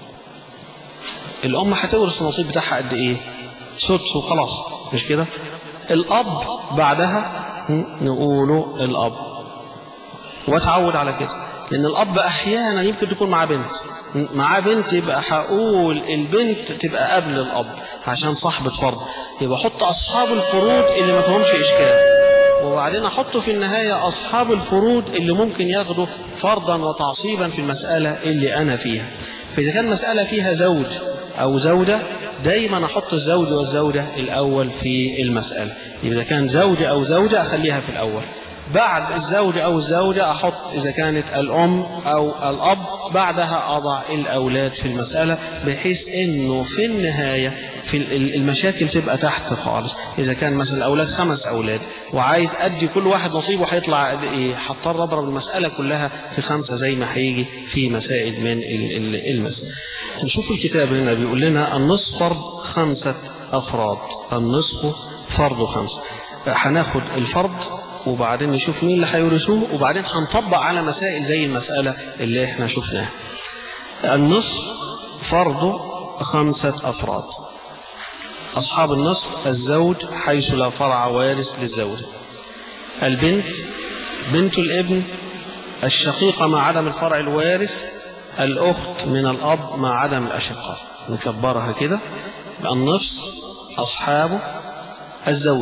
الأم هتورث النصيب بتاعها قد إيه سدس وخلاص مش كده الأب بعدها نقوله الأب واتعود على كده لأن الأب أحيانا يمكن تكون معاه بنت معاه بنت يبقى هقول البنت تبقى قبل الأب عشان صاحبة فرض يبقى أحط أصحاب الفروض اللي ما فيهمش إشكال وبعدين أحط في النهاية أصحاب الفروض اللي ممكن ياخدوا فرضا وتعصيبا في المسألة اللي أنا فيها فإذا كان مسألة فيها زوج أو زوجة دايما أحط الزوج والزوجة الأول في المسألة إذا كان زوج أو زوجة أخليها في الأول بعد الزوج أو الزوجة أحط إذا كانت الأم أو الأب بعدها أضع الأولاد في المسألة بحيث أنه في النهاية في المشاكل تبقى تحت خالص إذا كان مثلا الأولاد خمس أولاد وعايز أدي كل واحد نصيبه هيطلع قد إيه هضطر أضرب المسألة كلها في خمسة زي ما هيجي في مسائل من المسألة نشوف الكتاب هنا بيقول لنا النصف فرض خمسة أفراد النصف فرض خمسة هناخد الفرض وبعدين نشوف مين اللي هيورثوه وبعدين هنطبق على مسائل زي المسألة اللي احنا شفناها النصف فرض خمسة أفراد أصحاب النصف الزوج حيث لا فرع وارث للزوجة البنت بنت الابن الشقيقة مع عدم الفرع الوارث الأخت من الأب مع عدم الأشقاء نكبرها كده النصف أصحابه الزوج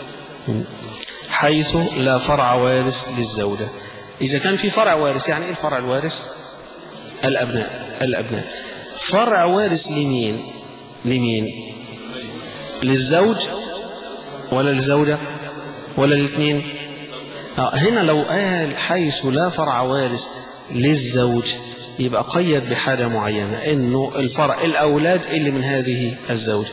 حيث لا فرع وارث للزوجة إذا كان في فرع وارث يعني إيه الفرع الوارث الأبناء الأبناء فرع وارث لمين لمين للزوج ولا للزوجة ولا الاثنين آه، هنا لو قال حيث لا فرع وارث للزوج يبقى قيد بحاجة معينة انه الفرع الاولاد اللي من هذه الزوج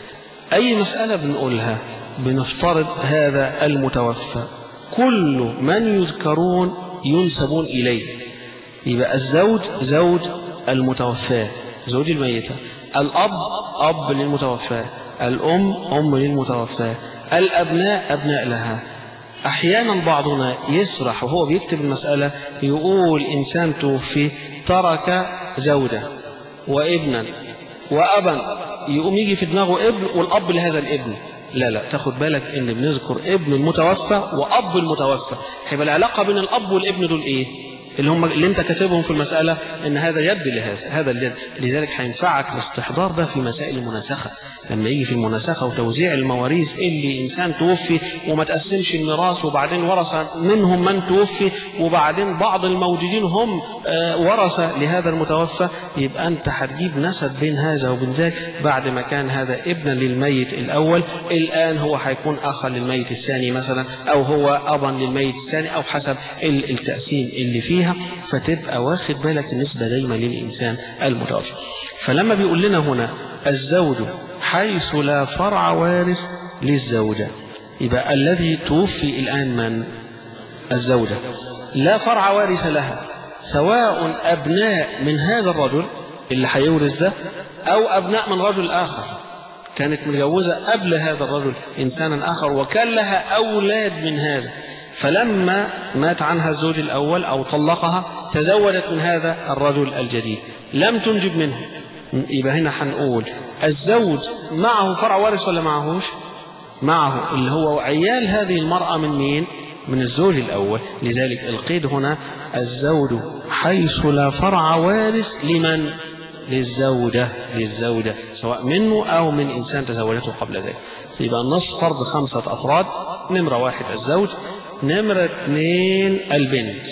اي مسألة بنقولها بنفترض هذا المتوفى كل من يذكرون ينسبون اليه يبقى الزوج زوج المتوفى زوج الميتة الاب اب للمتوفى الام ام للمتوفى الابناء ابناء لها احيانا بعضنا يسرح وهو بيكتب المسألة يقول انسان توفي ترك زوجة وابنا وابا يقوم يجي في دماغه ابن والاب لهذا الابن لا لا تاخد بالك ان بنذكر ابن المتوفى واب المتوفى هيبقى العلاقة بين الاب والابن دول ايه اللي هم اللي انت كاتبهم في المسألة ان هذا يد لهذا هذا اليد لذلك هينفعك الاستحضار ده في مسائل المناسخة لما يجي في المناسخة وتوزيع المواريث اللي انسان توفي وما تقسمش الميراث وبعدين ورث منهم من توفي وبعدين بعض الموجودين هم ورثة لهذا المتوفى يبقى انت هتجيب نسب بين هذا وبين ذاك بعد ما كان هذا ابنا للميت الاول الان هو هيكون اخا للميت الثاني مثلا او هو ابا للميت الثاني او حسب التقسيم اللي فيها فتبقى واخد بالك النسبة دايما للإنسان المتوفى فلما بيقول لنا هنا الزوج حيث لا فرع وارث للزوجة يبقى الذي توفي الآن من الزوجة لا فرع وارث لها سواء أبناء من هذا الرجل اللي هيورث ده أو أبناء من رجل آخر كانت متجوزة قبل هذا الرجل إنسانا آخر وكان لها أولاد من هذا فلما مات عنها الزوج الأول أو طلقها تزوجت من هذا الرجل الجديد لم تنجب منه يبقى هنا هنقول الزوج معه فرع وارث ولا معهوش معه اللي هو عيال هذه المرأة من مين من الزوج الأول لذلك القيد هنا الزوج حيث لا فرع وارث لمن للزوجة للزوجة سواء منه أو من إنسان تزوجته قبل ذلك يبقى النص فرض خمسة أفراد نمرة واحد الزوج نمرة اثنين البنت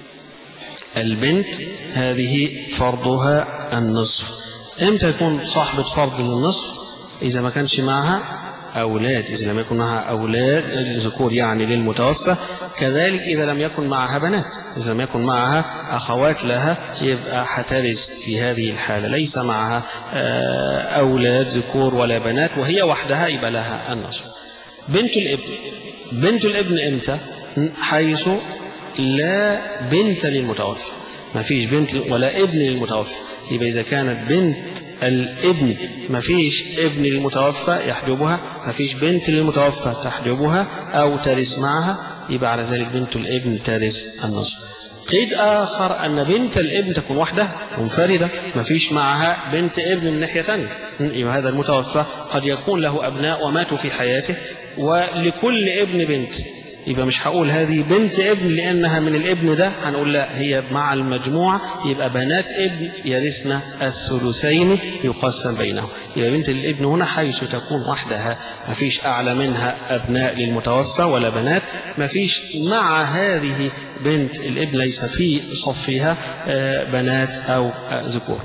البنت هذه فرضها النصف امتى يكون صاحبة فرض للنصف اذا ما كانش معها اولاد اذا لم يكن معها اولاد ذكور يعني للمتوفى كذلك اذا لم يكن معها بنات اذا لم يكن معها اخوات لها يبقى هترث في هذه الحالة ليس معها اولاد ذكور ولا بنات وهي وحدها يبقى لها النصف بنت الابن بنت الابن امتى حيث لا بنت للمتوفى ما فيش بنت ولا ابن للمتوفى يبقى إذا كانت بنت الابن ما فيش ابن للمتوفى يحجبها ما فيش بنت للمتوفى تحجبها أو ترث معها يبقى على ذلك بنت الابن ترث النصف قيد آخر أن بنت الابن تكون وحدها منفردة ما فيش معها بنت ابن من ناحية ثانية يبقى هذا المتوفى قد يكون له أبناء وماتوا في حياته ولكل ابن بنت يبقى مش هقول هذه بنت ابن لأنها من الابن ده هنقول لا هي مع المجموعة يبقى بنات ابن يرثن الثلثين يقسم بينهم يبقى بنت الابن هنا حيث تكون وحدها ما فيش أعلى منها أبناء للمتوفى ولا بنات ما فيش مع هذه بنت الابن ليس في صفها بنات أو ذكور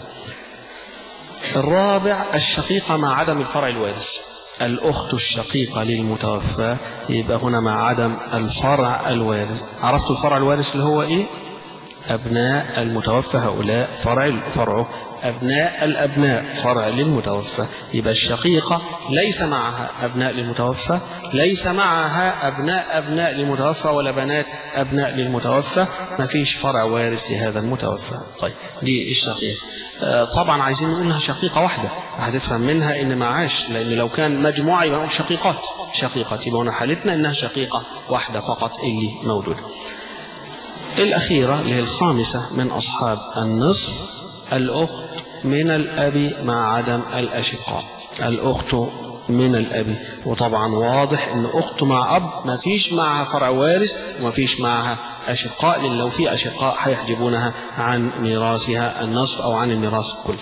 الرابع الشقيقة مع عدم الفرع الوارث الأخت الشقيقة للمتوفى يبقى هنا مع عدم الفرع الوارث عرفت الفرع الوارث اللي هو إيه أبناء المتوفى هؤلاء فرع فرعه أبناء الأبناء فرع للمتوفى يبقى الشقيقة ليس معها أبناء للمتوفى ليس معها أبناء أبناء للمتوفى ولا بنات أبناء للمتوفى ما فيش فرع وارث لهذا المتوفى طيب دي الشقيقة طبعا عايزين نقول انها شقيقة واحدة هتفهم منها ان معاش لان لو كان مجموعة يبقى نقول شقيقات شقيقات يبقى هنا حالتنا انها شقيقة واحدة فقط اللي موجودة الأخيرة اللي هي الخامسة من أصحاب النصف الأخت من الأب مع عدم الأشقاء الأخت من الأب وطبعا واضح أن أخت مع أب ما فيش معها فرع وارث وما فيش معها أشقاء لأن لو في أشقاء هيحجبونها عن ميراثها النصف أو عن الميراث كله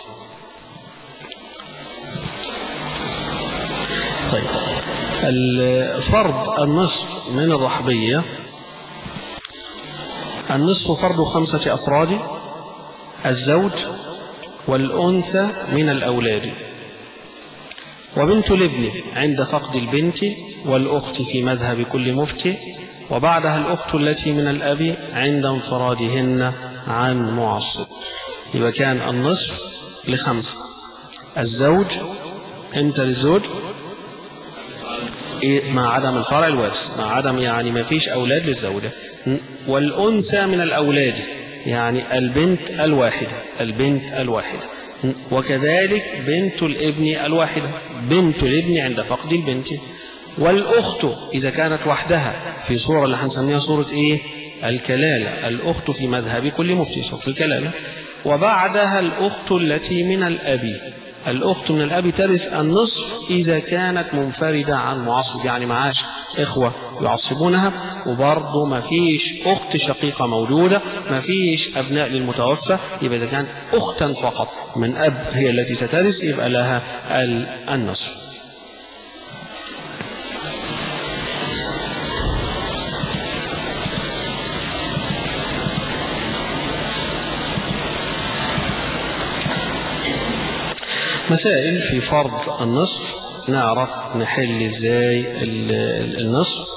طيب الفرض النصف من الرحبية النصف فرض خمسة أفراد الزوج والأنثى من الأولاد وبنت الابن عند فقد البنت والأخت في مذهب كل مفتي وبعدها الأخت التي من الأب عند انفرادهن عن معصب يبقى كان النصف لخمسة الزوج انت للزوج إيه مع عدم الفرع الوارث مع عدم يعني ما فيش أولاد للزوجة والأنثى من الأولاد يعني البنت الواحدة البنت الواحدة وكذلك بنت الابن الواحدة بنت الابن عند فقد البنت والأخت إذا كانت وحدها في صورة اللي هنسميها صورة إيه الكلالة الأخت في مذهب كل مفتي صورة الكلالة وبعدها الأخت التي من الأب الأخت من الأب ترث النصف إذا كانت منفردة عن معصب يعني معاش إخوة يعصبونها وبرضه ما فيش أخت شقيقة موجودة ما فيش أبناء للمتوفى يبقى إذا كانت أختا فقط من أب هي التي سترث يبقى لها النصف مسائل في فرض النصف نعرف نحل ازاي النصف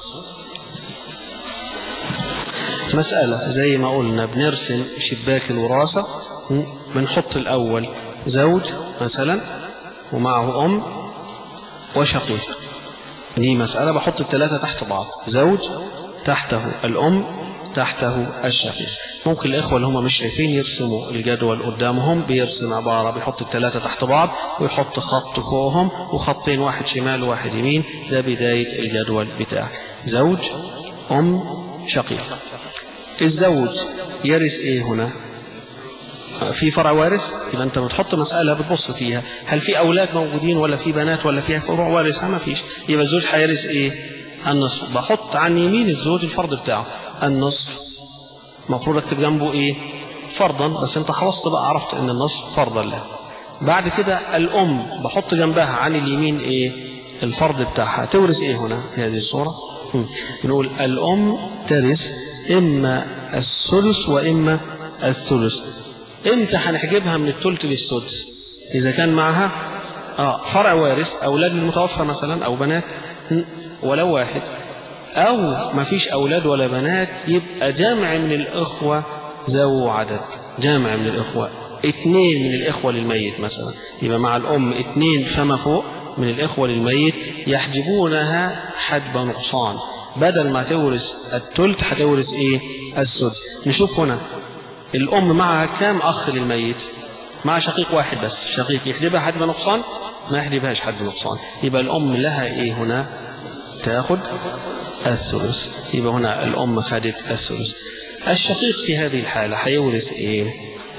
مسألة زي ما قلنا بنرسم شباك الوراثة بنحط الأول زوج مثلا ومعه أم وشقيق دي مسألة بحط الثلاثة تحت بعض زوج تحته الأم تحته الشقيق ممكن الإخوة اللي هم مش شايفين يرسموا الجدول قدامهم بيرسم عبارة بيحط الثلاثة تحت بعض ويحط خط فوقهم وخطين واحد شمال وواحد يمين ده بداية الجدول بتاعه زوج أم شقيق الزوج يرث ايه هنا في فرع وارث يبقى انت بتحط مسألة بتبص فيها هل في اولاد موجودين ولا في بنات ولا فيها فروع وارثة ما فيش يبقى الزوج هيرث ايه النصف بحط عن يمين الزوج الفرض بتاعه النصف المفروض اكتب جنبه ايه فرضا بس انت خلاص بقى عرفت ان النص فرضا له بعد كده الام بحط جنبها عن اليمين ايه الفرض بتاعها تورث ايه هنا في هذه الصورة نقول الام ترث اما الثلث واما الثلث امتى هنحجبها من الثلث للسدس اذا كان معها اه فرع وارث اولاد المتوفى مثلا او بنات ولو واحد أو ما فيش أولاد ولا بنات يبقى جامع من الإخوة ذو عدد جامع من الإخوة اثنين من الإخوة للميت مثلا يبقى مع الأم اثنين فما فوق من الإخوة للميت يحجبونها حجب نقصان بدل ما تورث التلت هتورث ايه السدس نشوف هنا الأم معها كام أخ للميت مع شقيق واحد بس شقيق يحجبها حجب نقصان ما يحجبهاش حجب نقصان يبقى الأم لها ايه هنا تاخد الثلث يبقى هنا الأم خدت الثلث الشقيق في هذه الحالة هيورث ايه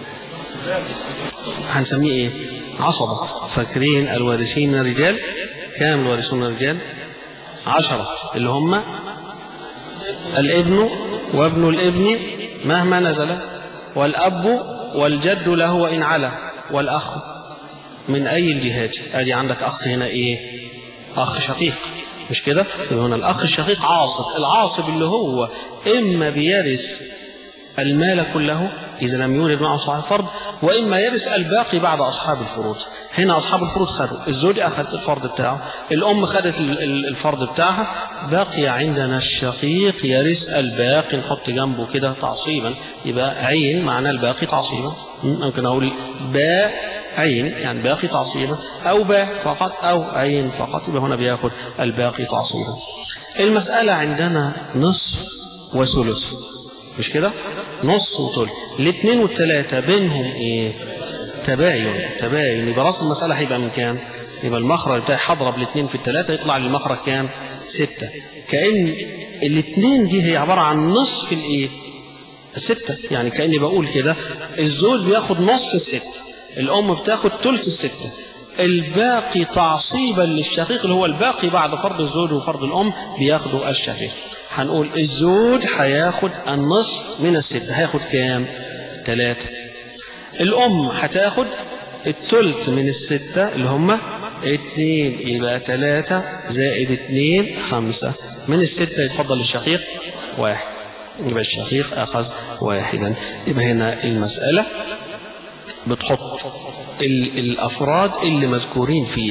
هنسميه ايه عصبة فاكرين الوارثين رجال كام الوارثون رجال عشرة اللي هم الابن وابن الابن مهما نزل والأب والجد له وإن علا والأخ من أي الجهات أدي عندك أخ هنا إيه أخ شقيق مش كده هنا الأخ الشقيق عاصب العاصب اللي هو إما بيرث المال كله إذا لم يولد معه صاحب فرض وإما يرث الباقي بعد أصحاب الفروض هنا أصحاب الفروض خدوا الزوج أخذ الفرض بتاعه الأم خدت الفرض بتاعها بقي عندنا الشقيق يرث الباقي نحط جنبه كده تعصيبا يبقى عين معنى الباقي تعصيبا ممكن أقول باء عين يعني باقي تعصيبا أو باء فقط أو عين فقط يبقى هنا بياخد الباقي تعصيبا المسألة عندنا نصف وثلث مش كده نص وثلث الاثنين والثلاثة بينهم ايه تباين تباين يبقى راس المسألة هيبقى من كام يبقى المخرج بتاعي هضرب الاثنين في الثلاثة يطلع لي المخرج كام ستة كأن الاثنين دي هي عبارة عن نصف الايه الستة يعني كأني بقول كده الزوج بياخد نصف الستة الأم بتاخد ثلث الستة الباقي تعصيبا للشقيق اللي هو الباقي بعد فرض الزوج وفرض الأم بياخده الشقيق هنقول الزوج هياخد النصف من الستة هياخد كام ثلاثة الأم هتاخد الثلث من الستة اللي هم اتنين يبقى ثلاثة زائد اتنين خمسة من الستة يتفضل الشقيق واحد يبقى الشقيق أخذ واحدا يبقى هنا المسألة بتحط الأفراد اللي مذكورين فيها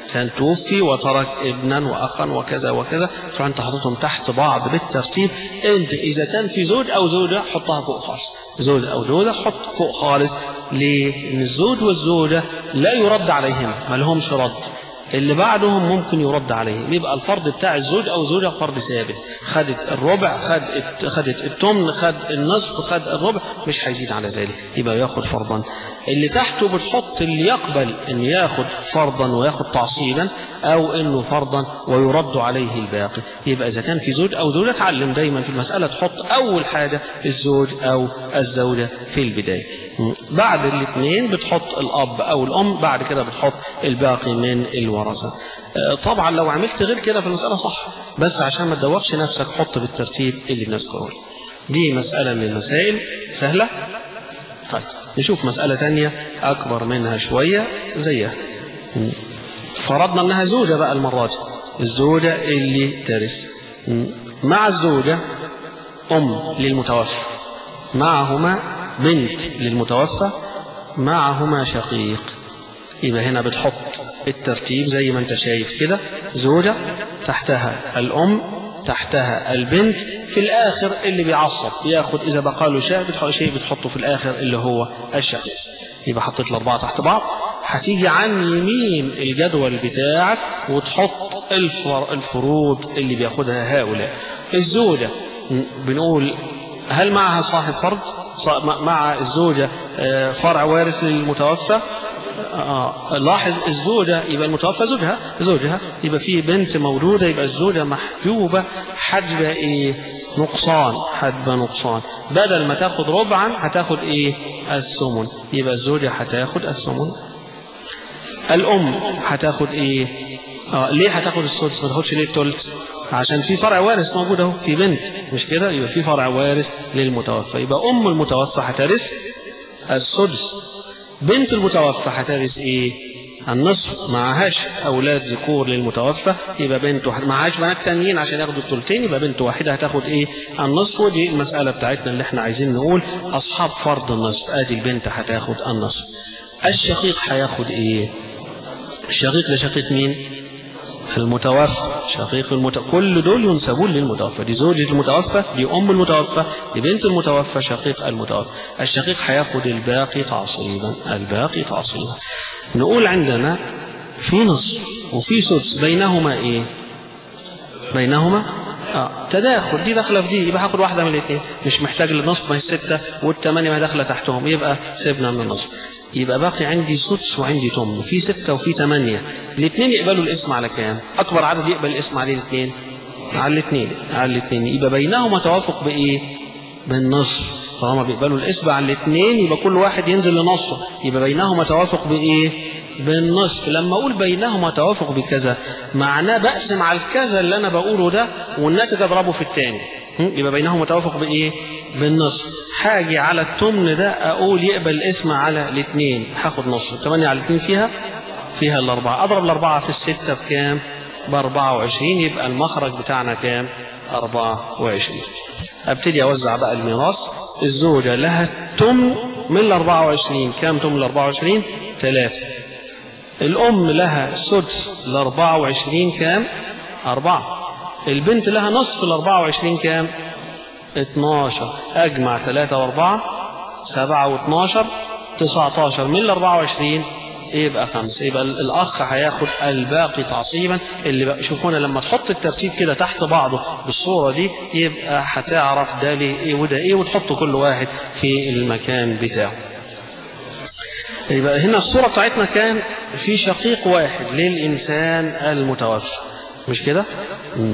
كان توفي وترك ابنا واخا وكذا وكذا فانت حطيتهم تحت بعض بالترتيب انت اذا كان في زوج او زوجه حطها فوق خالص زوج او زوجه حط فوق خالص ليه؟ ان الزوج والزوجه لا يرد عليهم ما لهمش رد اللي بعدهم ممكن يرد عليه يبقى الفرض بتاع الزوج او زوجة فرض ثابت خدت الربع خد خدت التمن خد النصف خد الربع مش هيزيد على ذلك يبقى ياخد فرضا اللي تحته بتحط اللي يقبل ان ياخد فرضا وياخد تعصيبا او انه فرضا ويرد عليه الباقي يبقى اذا كان في زوج او زوجة اتعلم دايما في المسألة تحط اول حاجة الزوج او الزوجة في البداية بعد الاثنين بتحط الاب او الام بعد كده بتحط الباقي من الورثة طبعا لو عملت غير كده في المسألة صح بس عشان ما تدوخش نفسك حط بالترتيب اللي بنذكره دي مسألة من المسائل سهلة طيب نشوف مسألة تانية أكبر منها شوية زيها فرضنا أنها زوجة بقى المرة دي الزوجة اللي ترث مع الزوجة أم للمتوفى معهما بنت للمتوفى معهما شقيق يبقى هنا بتحط الترتيب زي ما انت شايف كده زوجة تحتها الأم تحتها البنت في الآخر اللي بيعصب ياخد إذا بقى له شيء بتحط شيء بتحطه في الآخر اللي هو الشقيق يبقى حطيت الأربعة تحت بعض هتيجي عن يمين الجدول بتاعك وتحط الفر الفروض اللي بياخدها هؤلاء الزوجة بنقول هل معها صاحب فرض مع الزوجة فرع وارث للمتوفى آه. لاحظ الزوجة يبقى المتوفى زوجها زوجها يبقى في بنت مولودة يبقى الزوجة محجوبة حجب ايه نقصان حجب نقصان بدل ما تاخد ربعا هتاخد ايه الثمن يبقى الزوجة هتاخد الثمن الام هتاخد ايه اه ليه هتاخد السدس ما تاخدش ليه الثلث عشان في فرع وارث موجود اهو في بنت مش كده يبقى في فرع وارث للمتوفى يبقى ام المتوفى هترث السدس بنت المتوفى هترث ايه النصف معهاش اولاد ذكور للمتوفى يبقى بنت واحد معهاش بنات تانيين عشان ياخدوا الثلثين يبقى بنت واحده هتاخد ايه النصف ودي المساله بتاعتنا اللي احنا عايزين نقول اصحاب فرض النصف ادي البنت هتاخد النصف الشقيق هياخد ايه الشقيق ده شقيق مين المتوفى شقيق المتوفى كل دول ينسبون للمتوفى دي زوجة المتوفى دي أم المتوفى دي بنت المتوفى شقيق المتوفى الشقيق هياخد الباقي تعصيبا الباقي تعصيبا نقول عندنا في نصف وفي سدس بينهما ايه بينهما اه تداخل دي داخله في دي يبقى هاخد واحده من الاثنين مش محتاج للنصف ما هي السته والثمانيه ما داخله تحتهم يبقى سيبنا من النصف يبقى باقي عندي سدس وعندي تمن في ستة وفي ثمانية الاثنين يقبلوا الاسم على كام أكبر عدد يقبل الاسم عليه الاثنين على الاثنين على الاثنين يبقى بينهما توافق بإيه بالنصف طالما بيقبلوا الاسم على الاثنين يبقى كل واحد ينزل لنصه يبقى بينهما توافق بإيه بالنصف لما أقول بينهما توافق بكذا معناه بقسم على الكذا اللي أنا بقوله ده والناتج أضربه في الثاني يبقى بينهما توافق بإيه بالنصف حاجي على التمن ده أقول يقبل الاسم على الاثنين هاخد نص 8 على الاثنين فيها فيها الأربعة أضرب الأربعة في الستة بكام ب 24 يبقى المخرج بتاعنا كام 24 ابتدي أوزع بقى الميراث الزوجة لها تمن من ال 24 كام تمن ال 24 ثلاثة الأم لها سدس ال 24 كام أربعة البنت لها نصف ال 24 كام 12 أجمع 3 و4 7 و12 19 من ال 24 يبقى 5 يبقى الأخ هياخد الباقي تعصيبا اللي بقى شوفونا لما تحط الترتيب كده تحت بعضه بالصورة دي يبقى هتعرف ده ليه ايه وده ايه وتحط كل واحد في المكان بتاعه يبقى هنا الصورة بتاعتنا كان في شقيق واحد للإنسان المتوفى مش كده؟ مم.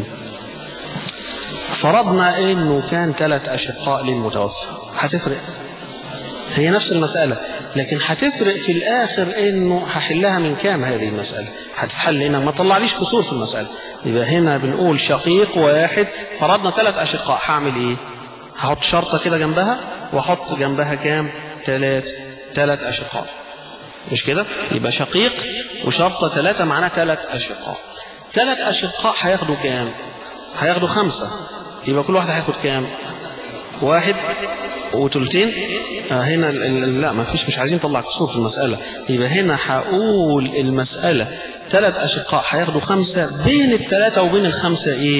فرضنا انه كان ثلاث اشقاء للمتوفى هتفرق هي نفس المسألة لكن هتفرق في الاخر انه هحلها من كام هذه المسألة هتتحل هنا ما طلعليش كسور في المسألة يبقى هنا بنقول شقيق واحد فرضنا ثلاث اشقاء هعمل ايه هحط شرطة كده جنبها واحط جنبها كام ثلاث ثلاث اشقاء مش كده يبقى شقيق وشرطة ثلاثة معناها ثلاث اشقاء ثلاث اشقاء هياخدوا كام هياخدوا خمسة يبقى كل واحد هياخد كام واحد وتلتين آه هنا ال ال لا ما فيش مش عايزين نطلع كسور في المسألة يبقى هنا هقول المسألة ثلاث أشقاء هياخدوا خمسة بين الثلاثة وبين الخمسة إيه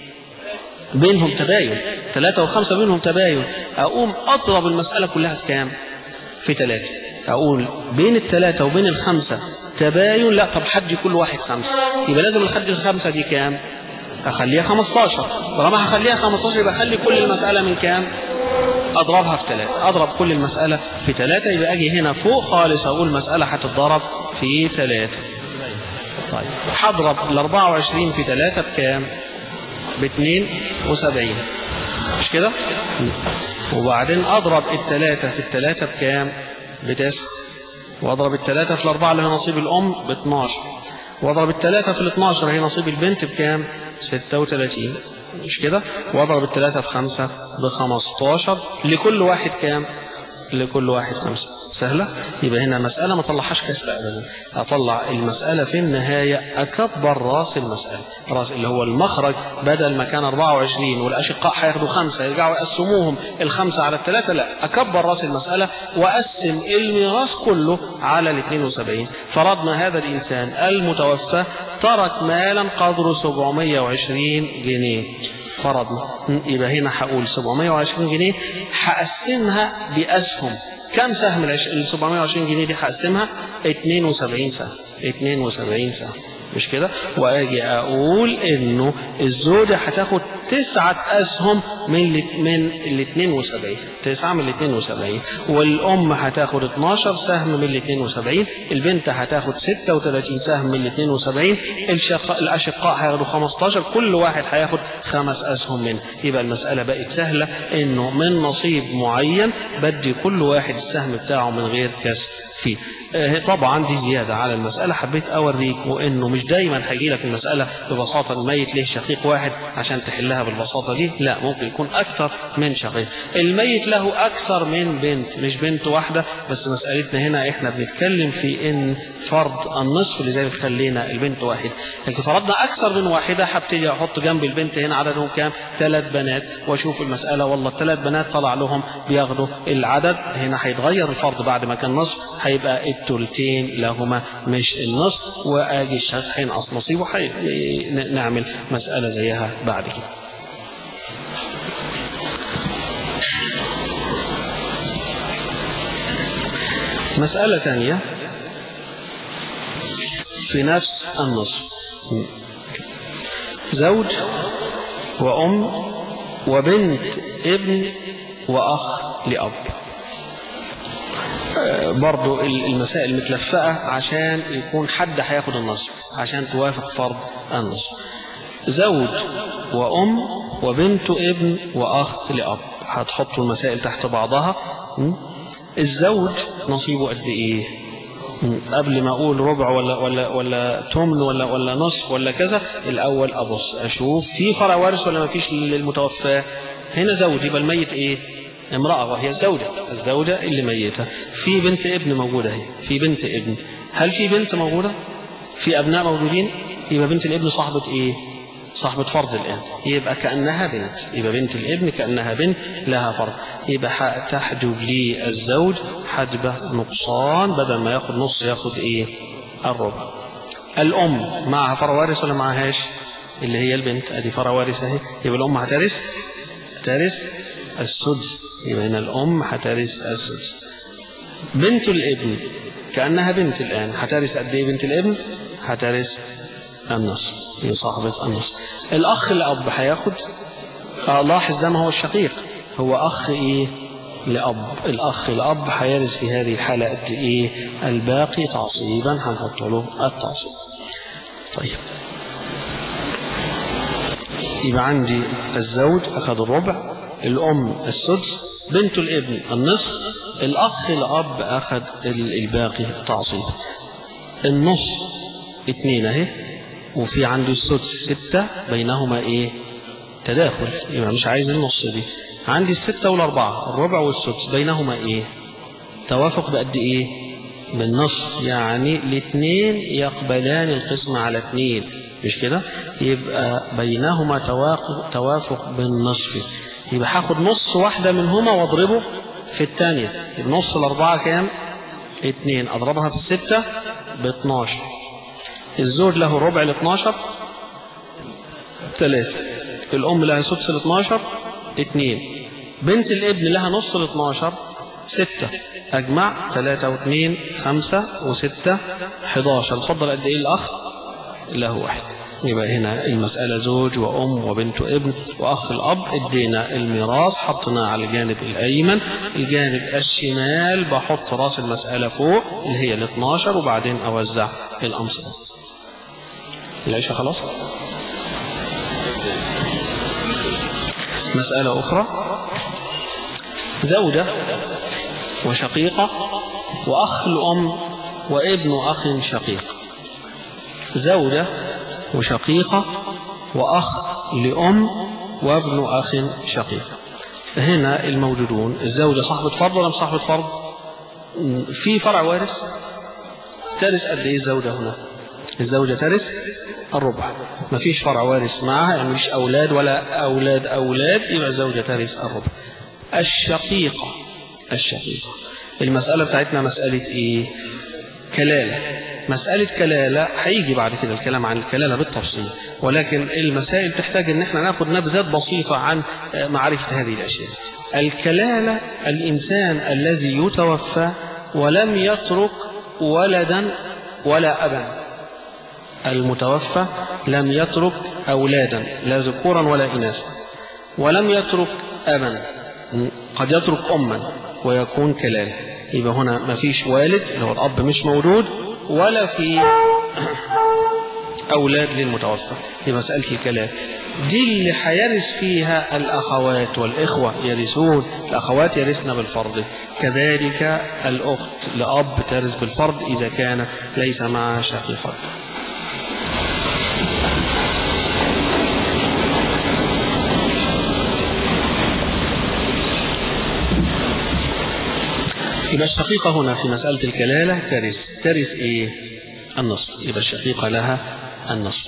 بينهم تباين ثلاثة وخمسة بينهم تباين أقوم أضرب المسألة كلها في كام في ثلاثة أقول بين الثلاثة وبين الخمسة تباين لا طب حد كل واحد خمسة يبقى لازم الحد الخمسة دي كام أخليها 15 طالما هخليها 15 يبقى أخلي كل المسألة من كام أضربها في ثلاثة أضرب كل المسألة في ثلاثة يبقى أجي هنا فوق خالص أقول مسألة هتتضرب في ثلاثة طيب هضرب ال 24 في ثلاثة بكام ب 72 مش كده وبعدين أضرب الثلاثة في الثلاثة بكام بتسعة واضرب الثلاثة في الأربعة اللي هي نصيب الأم ب 12 واضرب الثلاثة في ال 12 هي نصيب البنت بكام 36 مش كده واضرب الثلاثة في خمسة ب 15 لكل واحد كام لكل واحد خمسة سهلة يبقى هنا مسألة ما طلعهاش كسر أبدا أطلع المسألة في النهاية أكبر راس المسألة راس اللي هو المخرج بدل ما كان 24 والأشقاء هياخدوا خمسة يرجعوا يقسموهم الخمسة على الثلاثة لا أكبر راس المسألة وأقسم الميراث كله على ال 72 فرضنا هذا الإنسان المتوفى ترك مالا قدره 720 جنيه فرضنا يبقى هنا هقول 720 جنيه هقسمها بأسهم كم سهم ال 720 جنيه دي هقسمها 72 سهم 72 سهم مش كده واجي اقول انه الزوجه هتاخد تسعة اسهم من من ال 72 تسعة من ال 72 والام هتاخد 12 سهم من ال 72 البنت هتاخد 36 سهم من ال 72 الاشقاء هياخدوا 15 كل واحد هياخد خمس اسهم منه يبقى المساله بقت سهله انه من نصيب معين بدي كل واحد السهم بتاعه من غير كسر فيه طبعا دي زيادة على المسألة حبيت أوريكم إنه مش دايما هيجي لك المسألة ببساطة الميت ليه شقيق واحد عشان تحلها بالبساطة دي لا ممكن يكون أكثر من شقيق الميت له أكثر من بنت مش بنت واحدة بس مسألتنا هنا إحنا بنتكلم في إن فرض النصف لذلك خلينا البنت واحد لكن فرضنا أكثر من واحدة هبتدي أحط جنب البنت هنا عددهم كام ثلاث بنات وأشوف المسألة والله الثلاث بنات طلع لهم بياخدوا العدد هنا هيتغير الفرض بعد ما كان نصف هيبقى التلتين لهما مش النصف واجي الشخص هينقص نصيبه نعمل مسألة زيها بعد كده مسألة ثانية في نفس النصف زوج وأم وبنت ابن وأخ لأب برضو المسائل متلفقة عشان يكون حد هياخد النصف عشان توافق فرض النصف زوج وأم وبنت ابن وأخ لأب هتحطوا المسائل تحت بعضها الزوج نصيبه قد إيه قبل ما أقول ربع ولا ولا ولا تمن ولا ولا نصف ولا كذا الأول أبص أشوف في فرع وارث ولا ما فيش للمتوفى هنا زوج يبقى الميت إيه امرأة وهي الزوجة الزوجة اللي ميتة في بنت ابن موجودة هي في بنت ابن هل في بنت موجودة في أبناء موجودين يبقى بنت الابن صاحبة إيه صاحبة فرض الآن يبقى كأنها بنت يبقى بنت الابن كأنها بنت لها فرض يبقى تحجب لي الزوج حجبة نقصان بدل ما ياخد نص ياخد إيه الربع الأم معها فرع وارث ولا معهاش اللي هي البنت ادي فرع وارث اهي يبقى الأم هترث ترث السدس يبقى هنا الأم هترث السدس بنت الابن كأنها بنت الآن هترث قد إيه بنت الابن هترث النصف هي صاحبة النصف الأخ الأب هياخد آه لاحظ ده ما هو الشقيق هو أخ إيه لأب الأخ الأب هيرث في هذه الحالة قد إيه الباقي تعصيبا هنحط له التعصيب طيب يبقى عندي الزوج أخذ الربع الأم السدس بنت الابن النصف الأخ الأب أخذ الباقي تعصيب النص اتنين اهي وفي عنده السدس ستة بينهما ايه تداخل يبقى مش عايز النص دي عندي الستة والأربعة الربع والسدس بينهما ايه توافق بقد ايه بالنص يعني الاثنين يقبلان القسمة على اثنين مش كده يبقى بينهما توافق, توافق بالنصف يبقى هاخد نص واحدة منهما واضربه في الثانية نص الأربعة كام اتنين أضربها في الستة ب 12 الزوج له ربع ال 12 ثلاثة الأم لها سدس ال 12 اثنين بنت الابن لها نص ال 12 ستة أجمع ثلاثة واثنين خمسة وستة 11 اتفضل قد إيه الأخ له واحد يبقى هنا المسألة زوج وأم وبنت وابن وأخ الأب ادينا الميراث حطنا على الجانب الأيمن الجانب الشمال بحط راس المسألة فوق اللي هي ال 12 وبعدين أوزع الأمصار العيشة خلاص مسألة أخرى زوجة وشقيقة وأخ الأم وابن أخ شقيق زوجة وشقيقة وأخ لأم وابن أخ شقيق هنا الموجودون الزوجة صاحبة فرض ولا مش صاحبة فرض في فرع وارث ترث قد ايه الزوجة هنا الزوجة ترث الربع ما فيش فرع وارث معها يعني مش أولاد ولا أولاد أولاد يبقى الزوجة ترث الربع الشقيقة الشقيقة المسألة بتاعتنا مسألة ايه كلالة مسألة كلالة هيجي بعد كده الكلام عن الكلالة بالتفصيل ولكن المسائل تحتاج ان احنا ناخد نبذات بسيطة عن معرفة هذه الأشياء الكلالة الإنسان الذي يتوفى ولم يترك ولدا ولا أبا المتوفى لم يترك أولادا لا ذكورا ولا إناثا ولم يترك أبا قد يترك أما ويكون كلالة يبقى هنا ما فيش والد اللي هو الأب مش موجود ولا في أولاد للمتوفى في مسألة الكلام دي اللي هيرث فيها الأخوات والإخوة يرثون الأخوات يرثن بالفرض كذلك الأخت لأب ترث بالفرض إذا كان ليس معها شقيقة يبقى الشقيقة هنا في مسألة الكلالة ترث ترث إيه النصف يبقى الشقيقة لها النصف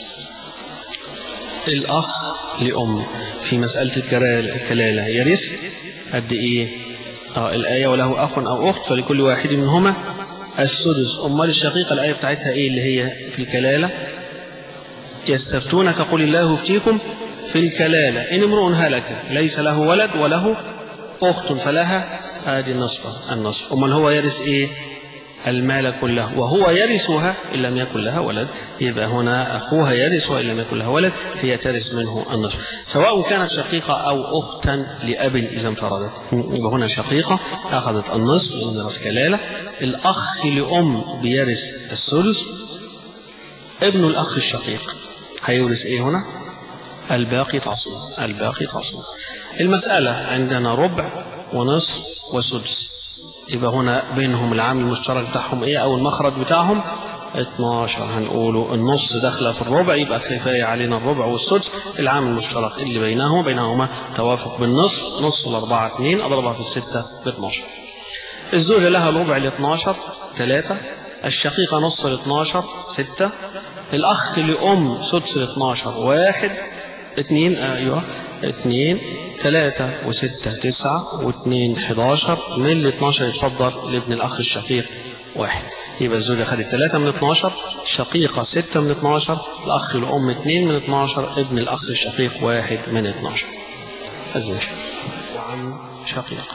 الأخ لأم في مسألة الكلالة يرث قد إيه آه الآية وله أخ أو أخت فلكل واحد منهما السدس أمال الشقيقة الآية بتاعتها إيه اللي هي في الكلالة يستفتونك قل الله يفتيكم في الكلالة إن امرؤ هلك ليس له ولد وله أخت فلها ادي النصف النصف امال هو يرث ايه المال كله وهو يرثها ان لم يكن لها ولد يبقى هنا اخوها يرثها ان لم يكن لها ولد هي ترث منه النصف سواء كانت شقيقه او اختا لاب اذا انفردت يبقى هنا شقيقه اخذت النصف من ميراث كلاله الاخ لام بيرث الثلث ابن الاخ الشقيق هيورث ايه هنا الباقي تعصيب الباقي تعصيب المسألة عندنا ربع ونصف وسدس يبقى هنا بينهم العامل المشترك بتاعهم ايه او المخرج بتاعهم 12 هنقوله النص داخله في الربع يبقى كفايه علينا الربع والسدس العامل المشترك اللي بينهما بينهما توافق بالنصف نص الأربعة 2 أضربها في الستة ب 12 الزوجة لها الربع ال 12 3 الشقيقة نص ال 12 6 الأخ لأم سدس ال 12 واحد اثنين ايوه اثنين ثلاثة وستة تسعة واثنين حداشر من ال 12 يتفضل لابن الأخ الشقيق واحد يبقى الزوجة خدت ثلاثة من 12 شقيقة ستة من 12 الأخ الأم اثنين من 12 ابن الأخ الشقيق واحد من 12 الزوجة وعن شقيقة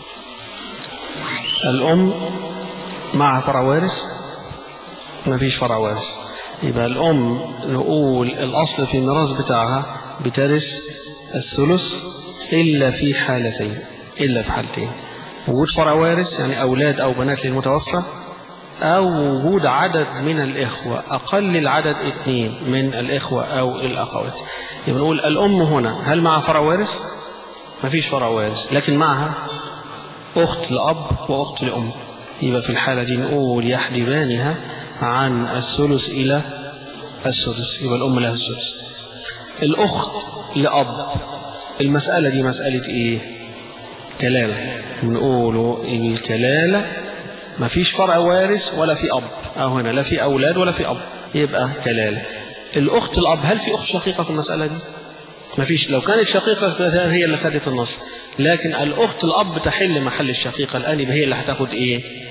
الأم مع فرع وارث ما فيش فرع وارث يبقى الأم نقول الأصل في الميراث بتاعها بترث الثلث إلا في حالتين إلا في حالتين وجود فرع وارث يعني أولاد أو بنات للمتوفى أو وجود عدد من الإخوة أقل العدد اثنين من الإخوة أو الأخوات يبقى نقول الأم هنا هل معها فرع وارث؟ ما فيش فرع وارث لكن معها أخت لأب وأخت لأم يبقى في الحالة دي نقول يحجبانها عن الثلث إلى السدس يبقى الأم لها السدس الأخت لأب المسألة دي مسألة إيه كلالة بنقوله الكلالة ما فيش فرع وارث ولا في أب أو هنا لا في أولاد ولا في أب يبقى كلالة الأخت الأب هل في أخت شقيقة في المسألة دي ما فيش لو كانت شقيقة هي اللي خدت النص لكن الأخت الأب تحل محل الشقيقة الآن يبقى هي اللي هتاخد إيه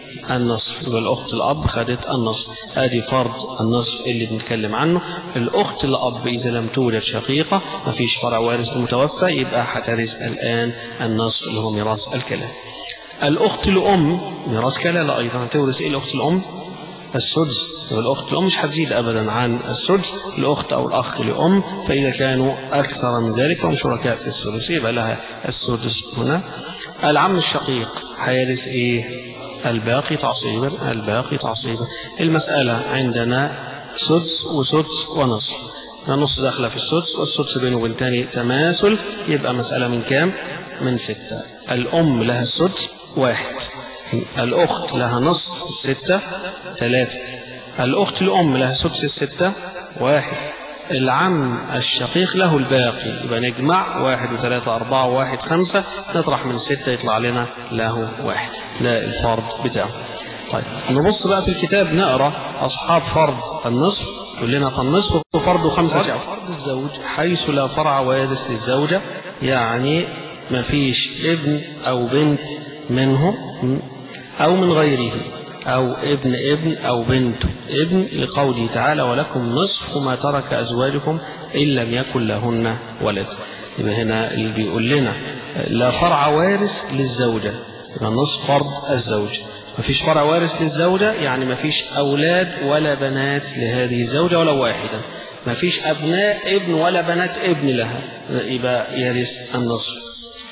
النصف يبقى الأخت الأب خدت النصف ادي فرض النصف اللي بنتكلم عنه الأخت الأب إذا لم توجد شقيقة مفيش فرع وارث متوفى يبقى هترث الآن النصف اللي هو ميراث الكلام الأخت الأم ميراث كلالة أيضا هتورث إيه الأخت الأم السدس والأخت الأم مش هتزيد أبدا عن السدس الأخت أو الأخ لأم فإذا كانوا أكثر من ذلك فهم شركاء في السدس يبقى لها السدس هنا العم الشقيق هيرث إيه الباقي تعصيبا الباقي تعصيبا المسألة عندنا سدس وسدس ونصف النص داخله في السدس والسدس بينه وبين تاني تماثل يبقى مسألة من كام من ستة الأم لها السدس واحد الأخت لها نصف ستة ثلاثة الأخت الأم لها سدس الستة واحد العم الشقيق له الباقي يبقى نجمع واحد وثلاثة أربعة وواحد خمسة نطرح من ستة يطلع لنا له واحد ده الفرض بتاعه طيب نبص بقى في الكتاب نقرأ أصحاب فرض النصف يقول لنا فالنصف فرض خمسة أشياء فرض الزوج حيث لا فرع وارث للزوجة يعني ما فيش ابن أو بنت منه أو من غيره أو ابن ابن أو بنت ابن لقوله تعالى ولكم نصف ما ترك أزواجكم إن لم يكن لهن ولد يبقى هنا اللي بيقول لنا لا فرع وارث للزوجة يبقى نصف فرض الزوج مفيش فرع وارث للزوجة يعني مفيش أولاد ولا بنات لهذه الزوجة ولا واحدة مفيش أبناء ابن ولا بنات ابن لها يبقى يرث النصف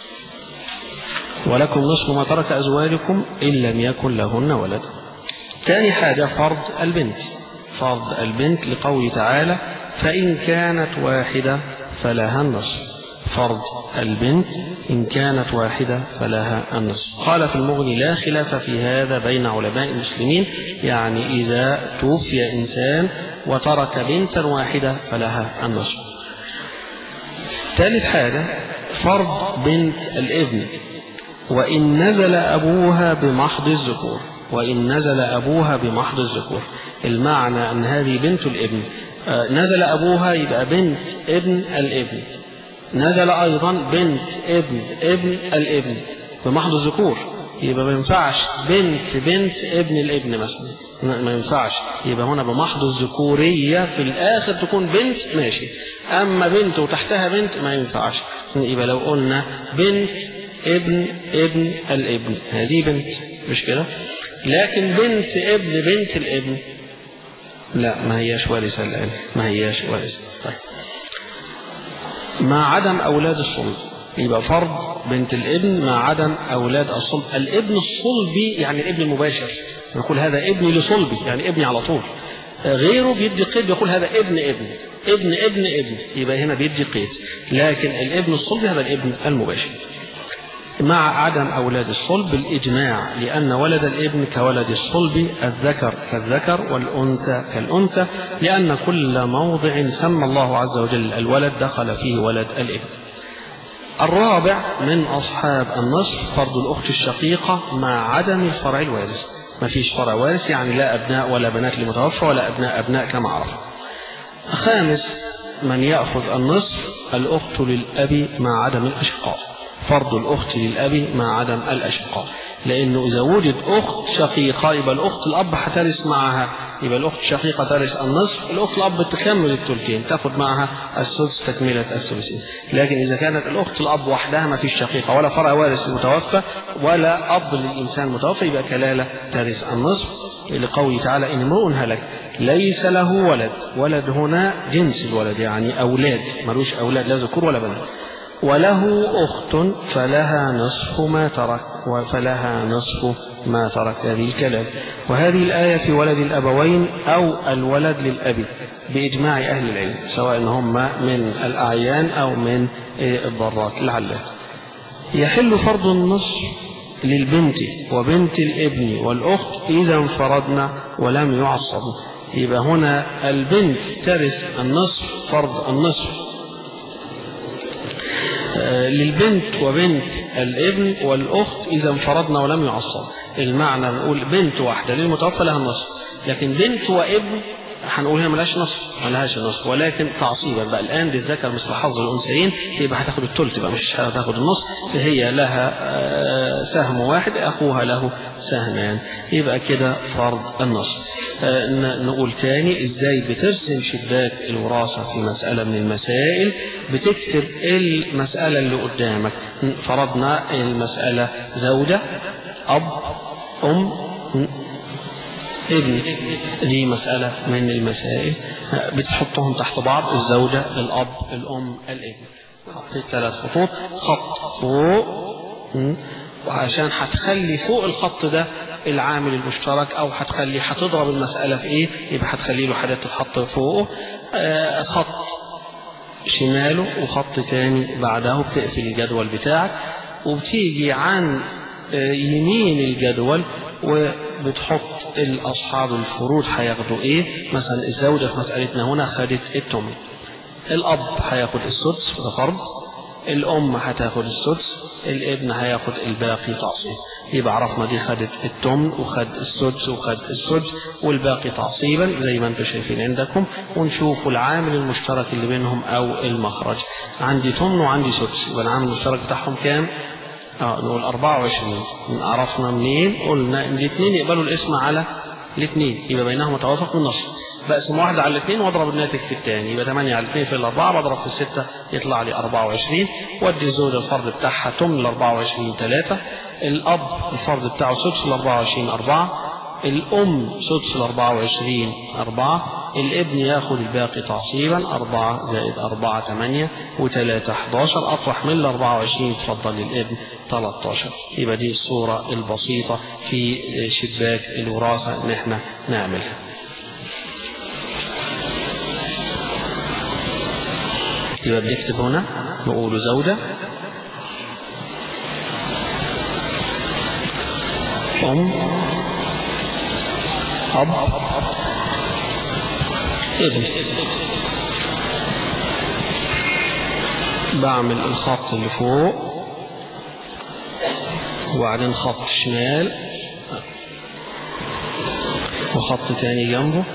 ولكم نصف ما ترك أزواجكم إن لم يكن لهن ولد ثاني حاجة فرض البنت فرض البنت لقوله تعالى فإن كانت واحدة فلها النصف فرض البنت إن كانت واحدة فلها النصف قال في المغني لا خلاف في هذا بين علماء المسلمين يعني إذا توفي إنسان وترك بنتا واحدة فلها النصف ثالث حاجة فرض بنت الابن وإن نزل أبوها بمحض الذكور وإن نزل أبوها بمحض الذكور المعنى أن هذه بنت الابن نزل أبوها يبقى بنت ابن الابن نزل أيضا بنت ابن ابن الابن بمحض الذكور يبقى ما ينفعش بنت بنت ابن الابن مثلا ما ينفعش يبقى هنا بمحض الذكورية في الآخر تكون بنت ماشي أما بنت وتحتها بنت ما ينفعش يبقى لو قلنا بنت ابن ابن الابن هذه بنت مش كده لكن بنت ابن بنت الابن لا ما هياش وارثة الآن ما هياش وارثة طيب مع عدم أولاد الصلب يبقى فرض بنت الابن مع عدم أولاد الصلب الابن الصلبي يعني الابن المباشر نقول هذا ابني لصلبي يعني ابني على طول غيره بيدي قيد يقول هذا ابن ابن ابن ابن ابن يبقى هنا بيدي قيد لكن الابن الصلبي هذا الابن المباشر مع عدم أولاد الصلب بالإجماع لأن ولد الابن كولد الصلب الذكر كالذكر والأنثى كالأنثى لأن كل موضع سمى الله عز وجل الولد دخل فيه ولد الابن الرابع من أصحاب النصف فرض الأخت الشقيقة مع عدم الفرع الوارث ما فيش فرع وارث يعني لا أبناء ولا بنات لمتوفى ولا أبناء أبناء كما عرف خامس من يأخذ النصف الأخت للأب مع عدم الأشقاء فرض الأخت للأب مع عدم الأشقاء لأنه إذا وجد أخت شقيقة يبقى الأخت الأب هترث معها يبقى الأخت الشقيقة ترث النصف الأخت الأب تكمل الثلثين تاخد معها السدس تكملة الثلثين لكن إذا كانت الأخت الأب وحدها ما فيش شقيقة ولا فرع وارث متوفى ولا أب للإنسان متوفى يبقى كلالة ترث النصف لقوله تعالى إن امرؤ هلك ليس له ولد ولد هنا جنس الولد يعني أولاد ملوش أولاد لا ذكور ولا بنات وله أخت فلها نصف ما ترك فلها نصف ما ترك هذه الكلام وهذه الآية في ولد الأبوين أو الولد للأب بإجماع أهل العلم سواء هم من الأعيان أو من الضرات العلات يحل فرض النصف للبنت وبنت الابن والأخت إذا انفردنا ولم يعصبوا يبقى هنا البنت ترث النصف فرض النصف للبنت وبنت الابن والأخت إذا انفردنا ولم يعصب المعنى نقول بنت واحدة للمتوفى لها النصف لكن بنت وابن هنقول هنا ملهاش نص ملهاش نص ولكن تعصيبا بقى الآن للذكر مثل حظ الأنثيين يبقى هتاخد الثلث بقى مش هتاخد النص هي لها سهم واحد أخوها له سهمان يبقى كده فرض النص نقول تاني ازاي بترسم شباك الوراثة في مسألة من المسائل بتكتب المسألة اللي قدامك فرضنا المسألة زوجة أب أم ابن دي مسألة من المسائل بتحطهم تحت بعض الزوجة الأب الأم الابن حطيت ثلاث خطوط خط فوق وعشان هتخلي فوق الخط ده العامل المشترك او هتخلي هتضرب المسألة في ايه يبقى هتخلي له حاجات تتحط فوقه آه خط شماله وخط تاني بعده بتقفل الجدول بتاعك وبتيجي عن آه يمين الجدول وبتحط الأصحاب الفروض هياخدوا ايه مثلا الزوجة في مسألتنا هنا خدت التمن الأب هياخد السدس ده فرض الأم هتاخد السدس الابن هياخد الباقي تعصيب يبقى عرفنا دي خدت التمن وخد السدس وخد السدس والباقي تعصيبا زي ما انتم شايفين عندكم ونشوف العامل المشترك اللي بينهم او المخرج عندي تمن وعندي سدس يبقى العامل المشترك بتاعهم كام؟ اه نقول 24 عرفنا منين؟ قلنا ان الاثنين يقبلوا الاسم على الاثنين يبقى بينهما توافق والنص بقسم واحد على الاثنين واضرب الناتج في الثاني يبقى 8 على الاثنين في الاربعه بضرب في السته يطلع لي 24 وادي الزوجه الفرد بتاعها تمن ال 24 3 الاب الفرد بتاعه سدس ال 24 4 الام سدس ال 24 4 الابن ياخد الباقي تعصيبا 4 زائد 4 8 و3 11 اطرح من ال 24 يتفضل للابن 13 يبقى دي الصوره البسيطه في شباك الوراثه ان احنا نعملها يبقى بنكتب هنا نقول زوجة أم أب ابن بعمل الخط اللي فوق وبعدين خط شمال وخط تاني جنبه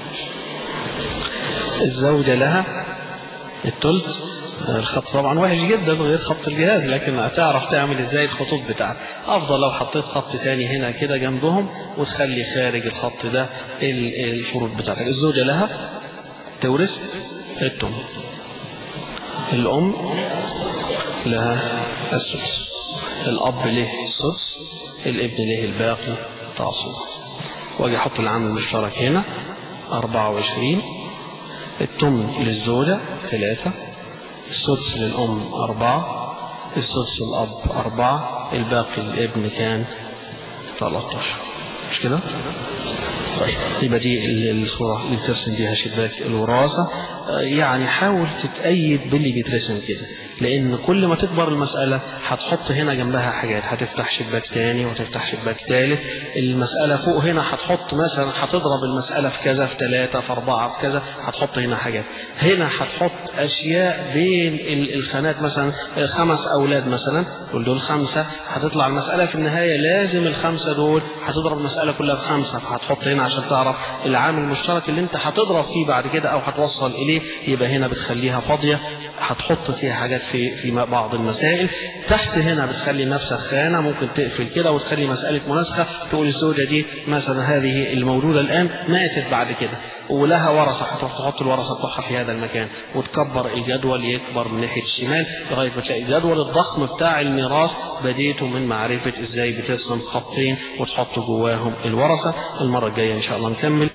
الزوجة لها التلت الخط طبعا وحش جدا غير خط الجهاز لكن هتعرف تعمل ازاي الخطوط بتاعتك افضل لو حطيت خط تاني هنا كده جنبهم وتخلي خارج الخط ده الفروض بتاعتك الزوجة لها تورث التم الام لها السدس الاب له السدس الابن له الباقي تعصب واجي احط العامل المشترك هنا 24 التمن للزوجة ثلاثة السدس للأم أربعة السدس الأب أربعة الباقي للابن كان 13 مش كده؟ طيب يبقى دي الصورة اللي بترسم بيها شباك الوراثة يعني حاول تتأيد باللي بيترسم كده لأن كل ما تكبر المسألة هتحط هنا جنبها حاجات هتفتح شباك تاني وتفتح شباك تالت المسألة فوق هنا هتحط مثلا هتضرب المسألة في كذا في ثلاثة في أربعة في كذا هتحط هنا حاجات هنا هتحط أشياء بين الخانات مثلا خمس أولاد مثلا دول دول خمسة هتطلع المسألة في النهاية لازم الخمسة دول هتضرب المسألة كلها بخمسة فهتحط هنا عشان تعرف العامل المشترك اللي انت هتضرب فيه بعد كده أو هتوصل إليه يبقى هنا بتخليها فاضية هتحط فيها حاجات في في بعض المسائل تحت هنا بتخلي نفسك خانة ممكن تقفل كده وتخلي مسألة مناسخة تقول الزوجة دي مثلا هذه الموجودة الآن ماتت بعد كده ولها ورثة هتروح تحط الورثة بتاعها في هذا المكان وتكبر الجدول يكبر من ناحية الشمال لغاية ما تلاقي الجدول الضخم بتاع الميراث بديته من معرفة ازاي بترسم خطين وتحط جواهم الورثة المرة الجاية ان شاء الله نكمل